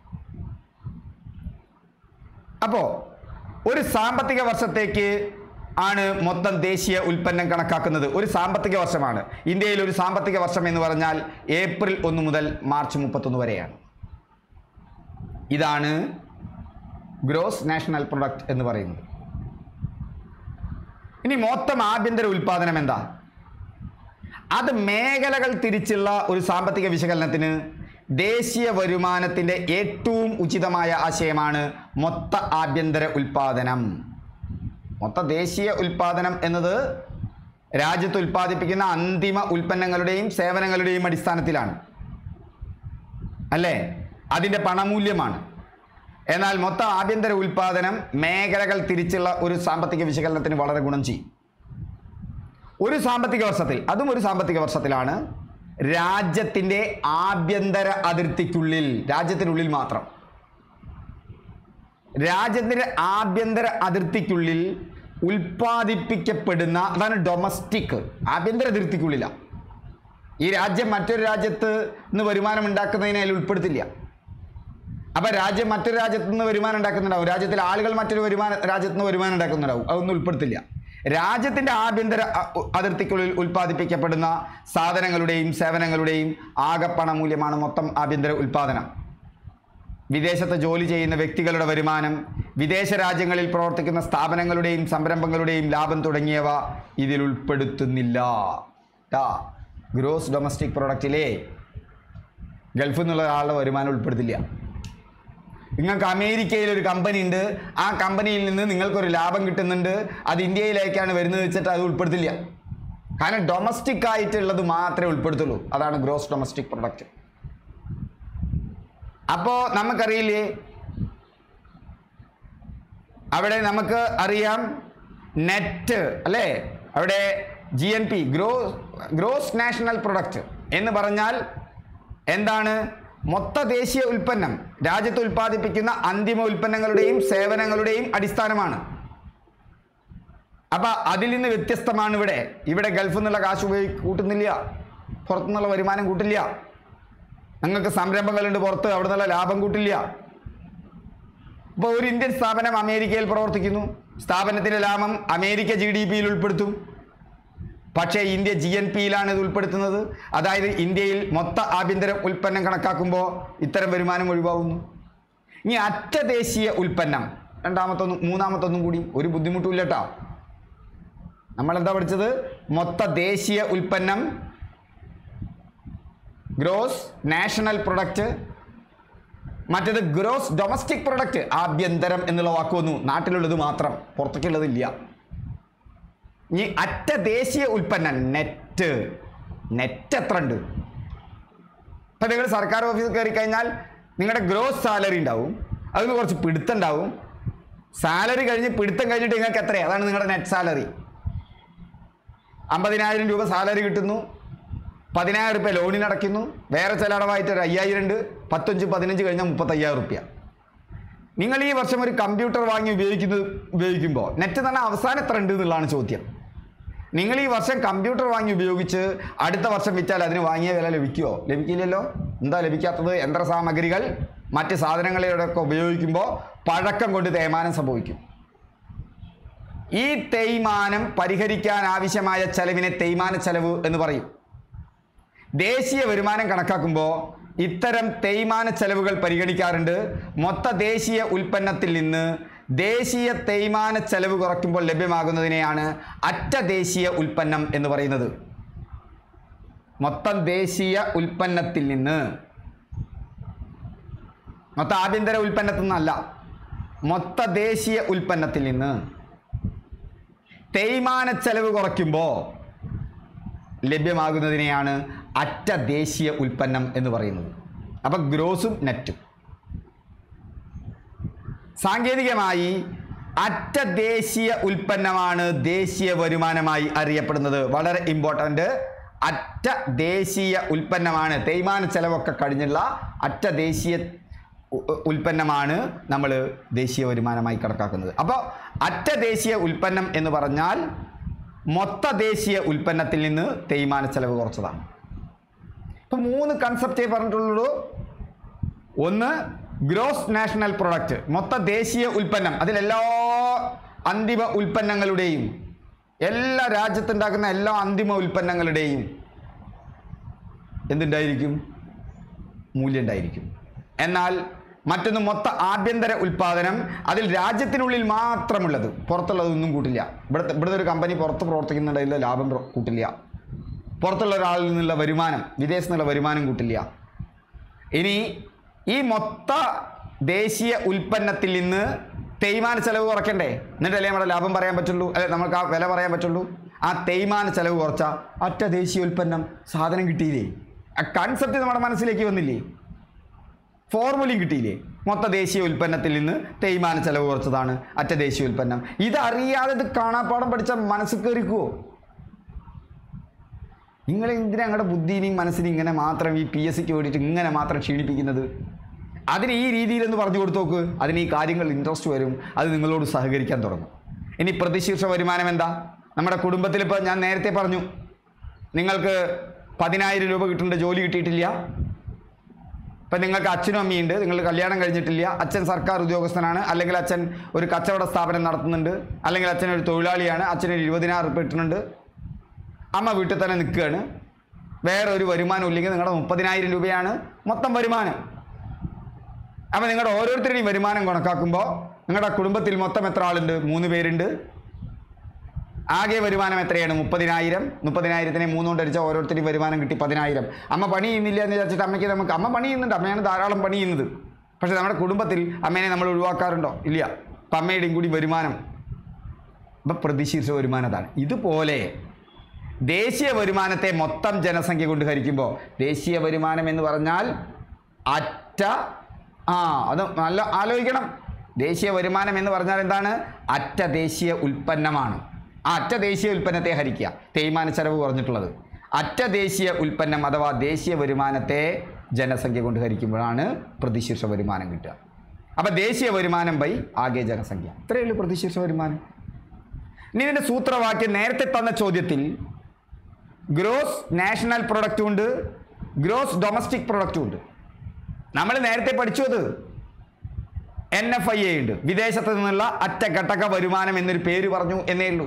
അപ്പോൾ ഒരു സാമ്പത്തിക വർഷത്തേക്ക് ആണ് മൊത്തം ദേശീയ ഉൽപ്പന്നം കണക്കാക്കുന്നത് ഒരു സാമ്പത്തിക വർഷമാണ് ഇന്ത്യയിൽ ഒരു സാമ്പത്തിക വർഷം എന്ന് പറഞ്ഞാൽ ഏപ്രിൽ ഒന്ന് മുതൽ മാർച്ച് മുപ്പത്തൊന്ന് വരെയാണ് ഇതാണ് ഗ്രോസ് നാഷണൽ പ്രൊഡക്റ്റ് എന്ന് പറയുന്നത് ഇനി മൊത്തം ആഭ്യന്തര ഉൽപാദനം എന്താ അത് മേഖലകൾ തിരിച്ചുള്ള ഒരു സാമ്പത്തിക വിശകലനത്തിന് ദേശീയ വരുമാനത്തിൻ്റെ ഏറ്റവും ഉചിതമായ ആശയമാണ് മൊത്ത ആഭ്യന്തര ഉൽപാദനം മൊത്ത ദേശീയ ഉൽപാദനം എന്നത് രാജ്യത്ത് ഉൽപ്പാദിപ്പിക്കുന്ന അന്തിമ ഉൽപ്പന്നങ്ങളുടെയും സേവനങ്ങളുടെയും അടിസ്ഥാനത്തിലാണ് അല്ലേ അതിൻ്റെ പണമൂല്യമാണ് എന്നാൽ മൊത്തം ആഭ്യന്തര ഉൽപാദനം മേഖലകൾ തിരിച്ചുള്ള ഒരു സാമ്പത്തിക വിശകലനത്തിന് വളരെ ഗുണം ചെയ്യും ഒരു സാമ്പത്തിക വർഷത്തിൽ അതും ഒരു സാമ്പത്തിക വർഷത്തിലാണ് രാജ്യത്തിൻ്റെ ആഭ്യന്തര അതിർത്തിക്കുള്ളിൽ രാജ്യത്തിനുള്ളിൽ മാത്രം രാജ്യത്തിൻ്റെ ആഭ്യന്തര അതിർത്തിക്കുള്ളിൽ ഉൽപ്പാദിപ്പിക്കപ്പെടുന്ന അതാണ് ഡൊമസ്റ്റിക് ആഭ്യന്തര അതിർത്തിക്കുള്ളിലാണ് ഈ രാജ്യം മറ്റൊരു രാജ്യത്ത് നിന്ന് വരുമാനം ഉണ്ടാക്കുന്നതിനെ അതിൽ ഉൾപ്പെടുത്തില്ല അപ്പൊ രാജ്യം മറ്റൊരു രാജ്യത്ത് നിന്ന് വരുമാനം ഉണ്ടാക്കുന്നുണ്ടാവും രാജ്യത്തിലെ ആളുകൾ മറ്റൊരു വരുമാനം രാജ്യത്ത് നിന്ന് വരുമാനം ഉണ്ടാക്കുന്നുണ്ടാവും അതൊന്നും ഉൾപ്പെടുത്തില്ല രാജ്യത്തിന്റെ ആഭ്യന്തര അ- ഉ- അതിർത്തിക്കുള്ളിൽ ഉൽപ്പാദിപ്പിക്കപ്പെടുന്ന സാധനങ്ങളുടെയും സേവനങ്ങളുടെയും ആകെ പണമൂല്യമാണ് മൊത്തം ആഭ്യന്തര ഉൽപ്പാദനം വിദേശത്ത് ജോലി ചെയ്യുന്ന വ്യക്തികളുടെ വരുമാനം വിദേശ രാജ്യങ്ങളിൽ പ്രവർത്തിക്കുന്ന സ്ഥാപനങ്ങളുടെയും സംരംഭങ്ങളുടെയും ലാഭം തുടങ്ങിയവ ഇതിൽ ഉൾപ്പെടുത്തുന്നില്ല ട്ടാ. ഗ്രോസ് ഡൊമസ്റ്റിക് പ്രൊഡക്റ്റിലെ ഗൾഫിൽ നിന്നുള്ള ഒരാളുടെ വരുമാനം ഉൾപ്പെടുത്തില്ല നിങ്ങൾക്ക് അമേരിക്കയിൽ ഒരു കമ്പനി ഉണ്ട് ആ കമ്പനിയിൽ നിന്ന് നിങ്ങൾക്കൊരു ലാഭം കിട്ടുന്നുണ്ട് അത് ഇന്ത്യയിലേക്കാണ് വരുന്നത് വെച്ചിട്ട് അത് ഉൾപ്പെടുത്തില്ല കാരണം ഡൊമസ്റ്റിക് ആയിട്ടുള്ളത് മാത്രമേ ഉൾപ്പെടുത്തുള്ളൂ അതാണ് ഗ്രോസ് ഡൊമസ്റ്റിക് പ്രൊഡക്റ്റ് അപ്പോൾ നമുക്കറിയില്ലേ അവിടെ നമുക്ക് അറിയാം നെറ്റ് അല്ലേ അവിടെ ജി എൻ പി ഗ്രോ ഗ്രോസ് നാഷണൽ പ്രൊഡക്റ്റ് എന്ന് പറഞ്ഞാൽ എന്താണ് മൊത്ത ദേശീയ ഉൽപ്പന്നം രാജ്യത്ത് ഉൽപ്പാദിപ്പിക്കുന്ന അന്തിമ ഉൽപ്പന്നങ്ങളുടെയും സേവനങ്ങളുടെയും അടിസ്ഥാനമാണ് അപ്പൊ അതിൽ നിന്ന് വ്യത്യസ്തമാണ് ഇവിടെ ഇവിടെ ഗൾഫിൽ നിന്നുള്ള കാശ് ഉപയോഗി കൂട്ടുന്നില്ല പുറത്തുനിന്നുള്ള വരുമാനം കൂട്ടില്ല നിങ്ങൾക്ക് സംരംഭങ്ങളുണ്ട് പുറത്ത് അവിടെ നിന്നുള്ള ലാഭം കൂട്ടില്ല ഇപ്പോൾ ഒരു ഇന്ത്യൻ സ്ഥാപനം അമേരിക്കയിൽ പ്രവർത്തിക്കുന്നു സ്ഥാപനത്തിന്റെ ലാഭം അമേരിക്ക ജി ഡി പിയിൽ ഉൾപ്പെടുത്തും പക്ഷേ ഇന്ത്യ ജി എൻ പിയിലാണ് ഇത് ഉൾപ്പെടുത്തുന്നത് അതായത് ഇന്ത്യയിൽ മൊത്ത ആഭ്യന്തര ഉൽപ്പന്നം കണക്കാക്കുമ്പോൾ ഇത്തരം വരുമാനം ഒഴിവാകുന്നു ഇനി അറ്റ ദേശീയ ഉൽപ്പന്നം രണ്ടാമത്തൊന്നും മൂന്നാമത്തൊന്നും കൂടി ഒരു ബുദ്ധിമുട്ടും ഇല്ല കേട്ടോ നമ്മളെന്താ പഠിച്ചത് മൊത്ത ദേശീയ ഉൽപ്പന്നം ഗ്രോസ് നാഷണൽ പ്രൊഡക്റ്റ് മറ്റേത് ഗ്രോസ് ഡൊമസ്റ്റിക് പ്രൊഡക്റ്റ് ആഭ്യന്തരം എന്നുള്ള വാക്ക് വന്നു നാട്ടിലുള്ളത് മാത്രം പുറത്തേക്കുള്ളതില്ല ഇനി അറ്റ ദേശീയ ഉൽപ്പന്നം നെറ്റ് നെറ്റ് എത്ര ഉണ്ട് ഇപ്പം നിങ്ങൾ സർക്കാർ ഓഫീസിൽ കയറി കഴിഞ്ഞാൽ നിങ്ങളുടെ ഗ്രോസ് സാലറി ഉണ്ടാവും അതിന് കുറച്ച് പിടുത്തം ഉണ്ടാവും സാലറി കഴിഞ്ഞ് പിടുത്തം കഴിഞ്ഞിട്ട് നിങ്ങൾക്ക് എത്രയാണ് അതാണ് നിങ്ങളുടെ നെറ്റ് സാലറി അമ്പതിനായിരം രൂപ സാലറി കിട്ടുന്നു പതിനായിരം റുപ്യ ലോണിന് അടയ്ക്കുന്നു വേറെ ചില അടവായിട്ട് ഒരു അയ്യായിരം ഉണ്ട് പത്തഞ്ച് പതിനഞ്ച് കഴിഞ്ഞാൽ മുപ്പത്തയ്യായിരം റുപ്യ നിങ്ങൾ ഈ വർഷം ഒരു കമ്പ്യൂട്ടർ വാങ്ങി ഉപയോഗിക്കുന്നത് ഉപയോഗിക്കുമ്പോൾ നെറ്റ് തന്നെ അവസാനം എത്ര ഉണ്ട് എന്നുള്ളതാണ് ചോദ്യം നിങ്ങൾ ഈ വർഷം കമ്പ്യൂട്ടർ വാങ്ങി ഉപയോഗിച്ച് അടുത്ത വർഷം വിറ്റാൽ അതിന് വാങ്ങിയ വില ലഭിക്കുമോ ലഭിക്കില്ലല്ലോ എന്താ ലഭിക്കാത്തത് യന്ത്രസാമഗ്രികൾ മറ്റ് സാധനങ്ങളെയൊക്കെ ഉപയോഗിക്കുമ്പോൾ പഴക്കം കൊണ്ട് തേയ്മാനം സംഭവിക്കും ഈ തേയ്മാനം പരിഹരിക്കാൻ ആവശ്യമായ ചെലവിനെ തേയ്മാന ചെലവ് എന്ന് പറയും ദേശീയ വരുമാനം കണക്കാക്കുമ്പോൾ ഇത്തരം തേയ്മാന ചെലവുകൾ പരിഗണിക്കാറുണ്ട് മൊത്ത ദേശീയ ഉൽപ്പന്നത്തിൽ നിന്ന് ദേശീയ തേയ്മാന ചെലവ് കുറയ്ക്കുമ്പോൾ ലഭ്യമാകുന്നതിനെയാണ് അറ്റ ദേശീയ ഉൽപ്പന്നം എന്ന് പറയുന്നത് മൊത്തം ദേശീയ ഉൽപ്പന്നത്തിൽ നിന്ന് മൊത്തം ആഭ്യന്തര ഉൽപ്പന്നത്തിൽ നിന്നല്ല മൊത്ത ദേശീയ ഉൽപ്പന്നത്തിൽ നിന്ന് തേയ്മാന ചെലവ് കുറയ്ക്കുമ്പോൾ ലഭ്യമാകുന്നതിനെയാണ് അറ്റ ദേശീയ ഉൽപ്പന്നം എന്ന് പറയുന്നത് അപ്പം ഗ്രോസും നെറ്റും സാങ്കേതികമായി അറ്റ ദേശീയ ഉൽപ്പന്നമാണ് ദേശീയ വരുമാനമായി അറിയപ്പെടുന്നത് വളരെ ഇമ്പോർട്ടൻ്റ് അറ്റ ദേശീയ ഉൽപ്പന്നമാണ് തേയ്മാന ചെലവൊക്കെ കഴിഞ്ഞുള്ള അറ്റ ദേശീയ ഉ- ഉ- ഉൽപ്പന്നമാണ് നമ്മൾ ദേശീയ വരുമാനമായി കണക്കാക്കുന്നത് അപ്പോൾ അറ്റ ദേശീയ ഉൽപ്പന്നം എന്ന് പറഞ്ഞാൽ മൊത്ത ദേശീയ ഉൽപ്പന്നത്തിൽ നിന്ന് തേയ്മാന ചെലവ് കുറച്ചതാണ് ഇപ്പം മൂന്ന് കൺസെപ്റ്റേ പറഞ്ഞിട്ടുള്ളൂ ഒന്ന് ഗ്രോസ് നാഷണൽ പ്രൊഡക്റ്റ് മൊത്ത ദേശീയ ഉൽപ്പന്നം അതിലെല്ലാ അന്തിമ ഉൽപ്പന്നങ്ങളുടെയും എല്ലാ രാജ്യത്തുണ്ടാക്കുന്ന എല്ലാ അന്തിമ ഉൽപ്പന്നങ്ങളുടെയും എന്തുണ്ടായിരിക്കും മൂല്യം ഉണ്ടായിരിക്കും എന്നാൽ മറ്റൊന്ന് മൊത്ത ആഭ്യന്തര ഉൽപ്പാദനം അതിൽ രാജ്യത്തിനുള്ളിൽ മാത്രമുള്ളത് പുറത്തുള്ളതൊന്നും കൂട്ടില്ല ഇവിടുത്തെ ഇവിടുത്തെ ഒരു കമ്പനി പുറത്ത് പ്രവർത്തിക്കുന്നുണ്ടെങ്കിൽ ലാഭം പ്രോ- കൂട്ടില്ല പുറത്തുള്ള ഒരാളിൽ നിന്നുള്ള വരുമാനം വിദേശത്തു നിന്നുള്ള വരുമാനം കൂട്ടില്ല ഇനി ഈ മൊത്ത ദേശീയ ഉൽപ്പന്നത്തിൽ നിന്ന് തേയ്മാന ചെലവ് കുറയ്ക്കണ്ടേ എന്നിട്ടല്ലേ നമ്മുടെ ലാഭം പറയാൻ പറ്റുള്ളൂ അല്ലെ നമുക്ക് ആ വില പറയാൻ പറ്റുള്ളൂ ആ തേയ്മാന ചെലവ് കുറച്ച ഒറ്റ ദേശീയ ഉൽപ്പന്നം സാധനം കിട്ടിയില്ലേ ആ കൺസെപ്റ്റ് നമ്മുടെ മനസ്സിലേക്ക് വന്നില്ലേ ഫോർമുലയും കിട്ടിയില്ലേ മൊത്ത ദേശീയ ഉൽപ്പന്നത്തിൽ നിന്ന് തേയ്മാന ചെലവ് കുറച്ചതാണ് അറ്റ ദേശീയ ഉൽപ്പന്നം ഇതറിയാതെ ഇത് കാണാപ്പാടം പഠിച്ച മനസ്സിൽ കയറിക്കുവോ നിങ്ങൾ എന്തിനാ ഞങ്ങളുടെ ബുദ്ധിനെയും മനസ്സിനും ഇങ്ങനെ മാത്രം ഈ പി എസ് സിക്ക് വേണ്ടിയിട്ട് ഇങ്ങനെ മാത്രം ക്ഷീണിപ്പിക്കുന്നത് അതിന് ഈ രീതിയിലൊന്ന് പറഞ്ഞു കൊടുത്തു നോക്ക് അതിന് ഈ കാര്യങ്ങൾ ഇൻട്രസ്റ്റ് വരും അത് നിങ്ങളോട് സഹകരിക്കാൻ തുടങ്ങും ഇനി പ്രതിശീർഷ വരുമാനം എന്താ നമ്മുടെ കുടുംബത്തിൽ ഇപ്പോൾ ഞാൻ നേരത്തെ പറഞ്ഞു നിങ്ങൾക്ക് പതിനായിരം രൂപ കിട്ടേണ്ട ജോലി കിട്ടിയിട്ടില്ല ഇപ്പം നിങ്ങൾക്ക് അച്ഛനും അമ്മയുണ്ട് നിങ്ങൾ കല്യാണം കഴിഞ്ഞിട്ടില്ല അച്ഛൻ സർക്കാർ ഉദ്യോഗസ്ഥനാണ് അല്ലെങ്കിൽ അച്ഛൻ ഒരു കച്ചവട സ്ഥാപനം നടത്തുന്നുണ്ട് അല്ലെങ്കിൽ അച്ഛൻ ഒരു തൊഴിലാളിയാണ് അച്ഛനൊരു ഇരുപതിനായിരം ഉറുപ്പ് കിട്ടുന്നുണ്ട് അമ്മ വീട്ടിൽ തന്നെ നിൽക്കുകയാണ് വേറെ ഒരു വരുമാനം ഇല്ലെങ്കിൽ നിങ്ങളുടെ മുപ്പതിനായിരം രൂപയാണ് മൊത്തം വരുമാനം അപ്പോൾ നിങ്ങളുടെ ഓരോരുത്തരുടെയും വരുമാനം കണക്കാക്കുമ്പോൾ നിങ്ങളുടെ കുടുംബത്തിൽ മൊത്തം എത്ര ആളുണ്ട് മൂന്ന് പേരുണ്ട് ആകെ വരുമാനം എത്രയാണ് മുപ്പതിനായിരം മുപ്പതിനായിരത്തിനെ മൂന്നുകൊണ്ട് അടിച്ചാൽ ഓരോരുത്തരുടെയും വരുമാനം കിട്ടി പതിനായിരം അമ്മ പണി ചെയ്യുന്നില്ല എന്ന് വിചാരിച്ചിട്ട് അമ്മയ്ക്ക് നമുക്ക് അമ്മ പണി ചെയ്യുന്നുണ്ട് അമ്മയാണ് ധാരാളം പണി ചെയ്യുന്നത് പക്ഷേ നമ്മുടെ കുടുംബത്തിൽ അമ്മേനെ നമ്മൾ ഒഴിവാക്കാറുണ്ടോ ഇല്ല അപ്പം അമ്മയുടെയും കൂടി വരുമാനം അപ്പം പ്രതിശീർഷ വരുമാനതാണ് ഇതുപോലെ ദേശീയ വരുമാനത്തെ മൊത്തം ജനസംഖ്യ കൊണ്ട് ഹരിക്കുമ്പോൾ ദേശീയ വരുമാനം എന്ന് പറഞ്ഞാൽ അറ്റ ആ അത് നല്ല ആലോചിക്കണം ദേശീയ വരുമാനം എന്ന് പറഞ്ഞാൽ എന്താണ് അറ്റ ദേശീയ ഉൽപ്പന്നമാണ് ആ അറ്റ ദേശീയ ഉൽപ്പന്നത്തെ ഹരിക്കുക തേയ്മാന ചെലവ് കുറഞ്ഞിട്ടുള്ളത് അറ്റ ദേശീയ ഉൽപ്പന്നം അഥവാ ദേശീയ വരുമാനത്തെ ജനസംഖ്യ കൊണ്ട് ഹരിക്കുമ്പോഴാണ് പ്രതിശീർഷ വരുമാനം കിട്ടുക അപ്പോൾ ദേശീയ വരുമാനം ബൈ ആകെ ജനസംഖ്യ ഇത്രയേ ഉള്ളൂ പ്രതിശീർഷ വരുമാനം ഇനി ഇതിൻ്റെ സൂത്രവാക്യം നേരത്തെ തന്ന ചോദ്യത്തിൽ ഗ്രോസ് നാഷണൽ പ്രൊഡക്റ്റും ഉണ്ട് ഗ്രോസ് ഡൊമസ്റ്റിക് പ്രൊഡക്റ്റും ഉണ്ട് നമ്മൾ നേരത്തെ പഠിച്ചു അത് എൻ എഫ് ഐ എ ഉണ്ട് വിദേശത്ത് നിന്നുള്ള അറ്റഘട്ടക വരുമാനം എന്നൊരു പേര് പറഞ്ഞു എന്നേ ഉള്ളൂ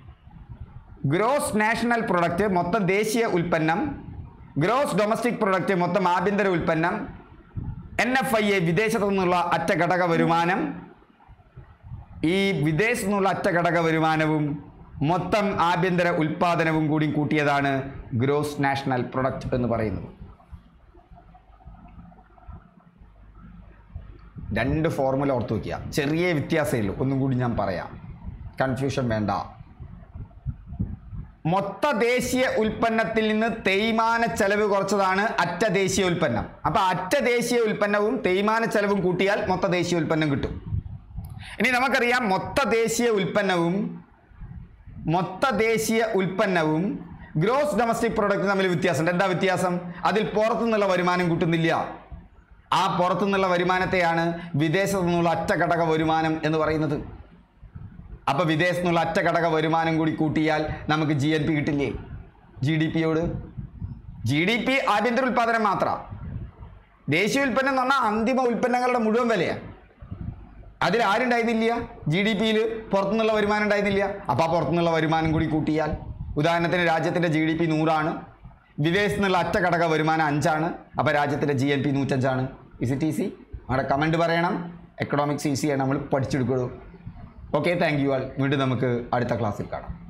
ഗ്രോസ് നാഷണൽ പ്രൊഡക്റ്റ് മൊത്തം ദേശീയ ഉൽപ്പന്നം ഗ്രോസ് ഡൊമസ്റ്റിക് പ്രൊഡക്റ്റ് മൊത്തം ആഭ്യന്തര ഉൽപ്പന്നം എൻ എഫ് ഐ എ വിദേശത്ത് നിന്നുള്ള അറ്റഘടക വരുമാനം ഈ വിദേശത്തു നിന്നുള്ള അറ്റഘടക വരുമാനവും മൊത്തം ആഭ്യന്തര ഉൽപാദനവും കൂടി കൂട്ടിയതാണ് ഗ്രോസ് നാഷണൽ പ്രൊഡക്റ്റ് എന്ന് പറയുന്നത് രണ്ട് ഫോർമുല ഓർത്ത് വയ്ക്കുക ചെറിയ വ്യത്യാസമേ ഉള്ളൂ ഒന്നും കൂടി ഞാൻ പറയാം കൺഫ്യൂഷൻ വേണ്ട മൊത്ത ദേശീയ ഉൽപ്പന്നത്തിൽ നിന്ന് തേയ്മാന ചെലവ് കുറച്ചതാണ് അറ്റ ദേശീയ ഉൽപ്പന്നം അപ്പോൾ അറ്റ ദേശീയ ഉൽപ്പന്നവും തേയ്മാന ചെലവും കൂട്ടിയാൽ മൊത്ത ദേശീയ ഉൽപ്പന്നം കിട്ടും ഇനി നമുക്കറിയാം മൊത്ത ദേശീയ ഉൽപ്പന്നവും മൊത്ത ദേശീയ ഉൽപ്പന്നവും ഗ്രോസ് ഡൊമസ്റ്റിക് പ്രൊഡക്റ്റ് തമ്മിൽ വ്യത്യാസമുണ്ട് എന്താ വ്യത്യാസം അതിൽ പുറത്തുനിന്നുള്ള വരുമാനം കിട്ടുന്നില്ല ആ പുറത്തുനിന്നുള്ള വരുമാനത്തെയാണ് വിദേശത്തു നിന്നുള്ള അറ്റഘടക വരുമാനം എന്ന് പറയുന്നത് അപ്പോൾ വിദേശത്തു നിന്നുള്ള അറ്റഘടക വരുമാനം കൂടി കൂട്ടിയാൽ നമുക്ക് ജി എൻ പി കിട്ടില്ലേ ജി ഡി പിയോട് ജി ഡി പി ആഭ്യന്തര ഉൽപ്പാദനം മാത്രമാണ് ദേശീയ ഉൽപ്പന്നം എന്ന് പറഞ്ഞാൽ അന്തിമ ഉൽപ്പന്നങ്ങളുടെ മുഴുവൻ വിലയാണ് അതിൽ ആരുണ്ടായിരുന്നില്ല ജി ഡി പിയിൽ പുറത്തുനിന്നുള്ള വരുമാനം ഉണ്ടായിരുന്നില്ല അപ്പോൾ ആ പുറത്തുനിന്നുള്ള വരുമാനം കൂടി കൂട്ടിയാൽ ഉദാഹരണത്തിന് രാജ്യത്തിൻ്റെ ജി ഡി പി നൂറാണ് വിദേശത്തു നിന്നുള്ള അറ്റ ഘടക വരുമാനം അഞ്ചാണ് അപ്പോൾ രാജ്യത്തിൻ്റെ ജി എൻ പി നൂറ്റഞ്ചാണ് ഇസ് ഇറ്റ് ഈസി അവിടെ കമൻറ്റ് പറയണം എക്കണോമിക്സ് ഈസിയാണ് നമ്മൾ പഠിച്ചെടുക്കുള്ളൂ ഓക്കെ താങ്ക് യു ആൾ വീണ്ടും നമുക്ക് അടുത്ത ക്ലാസ്സിൽ കാണാം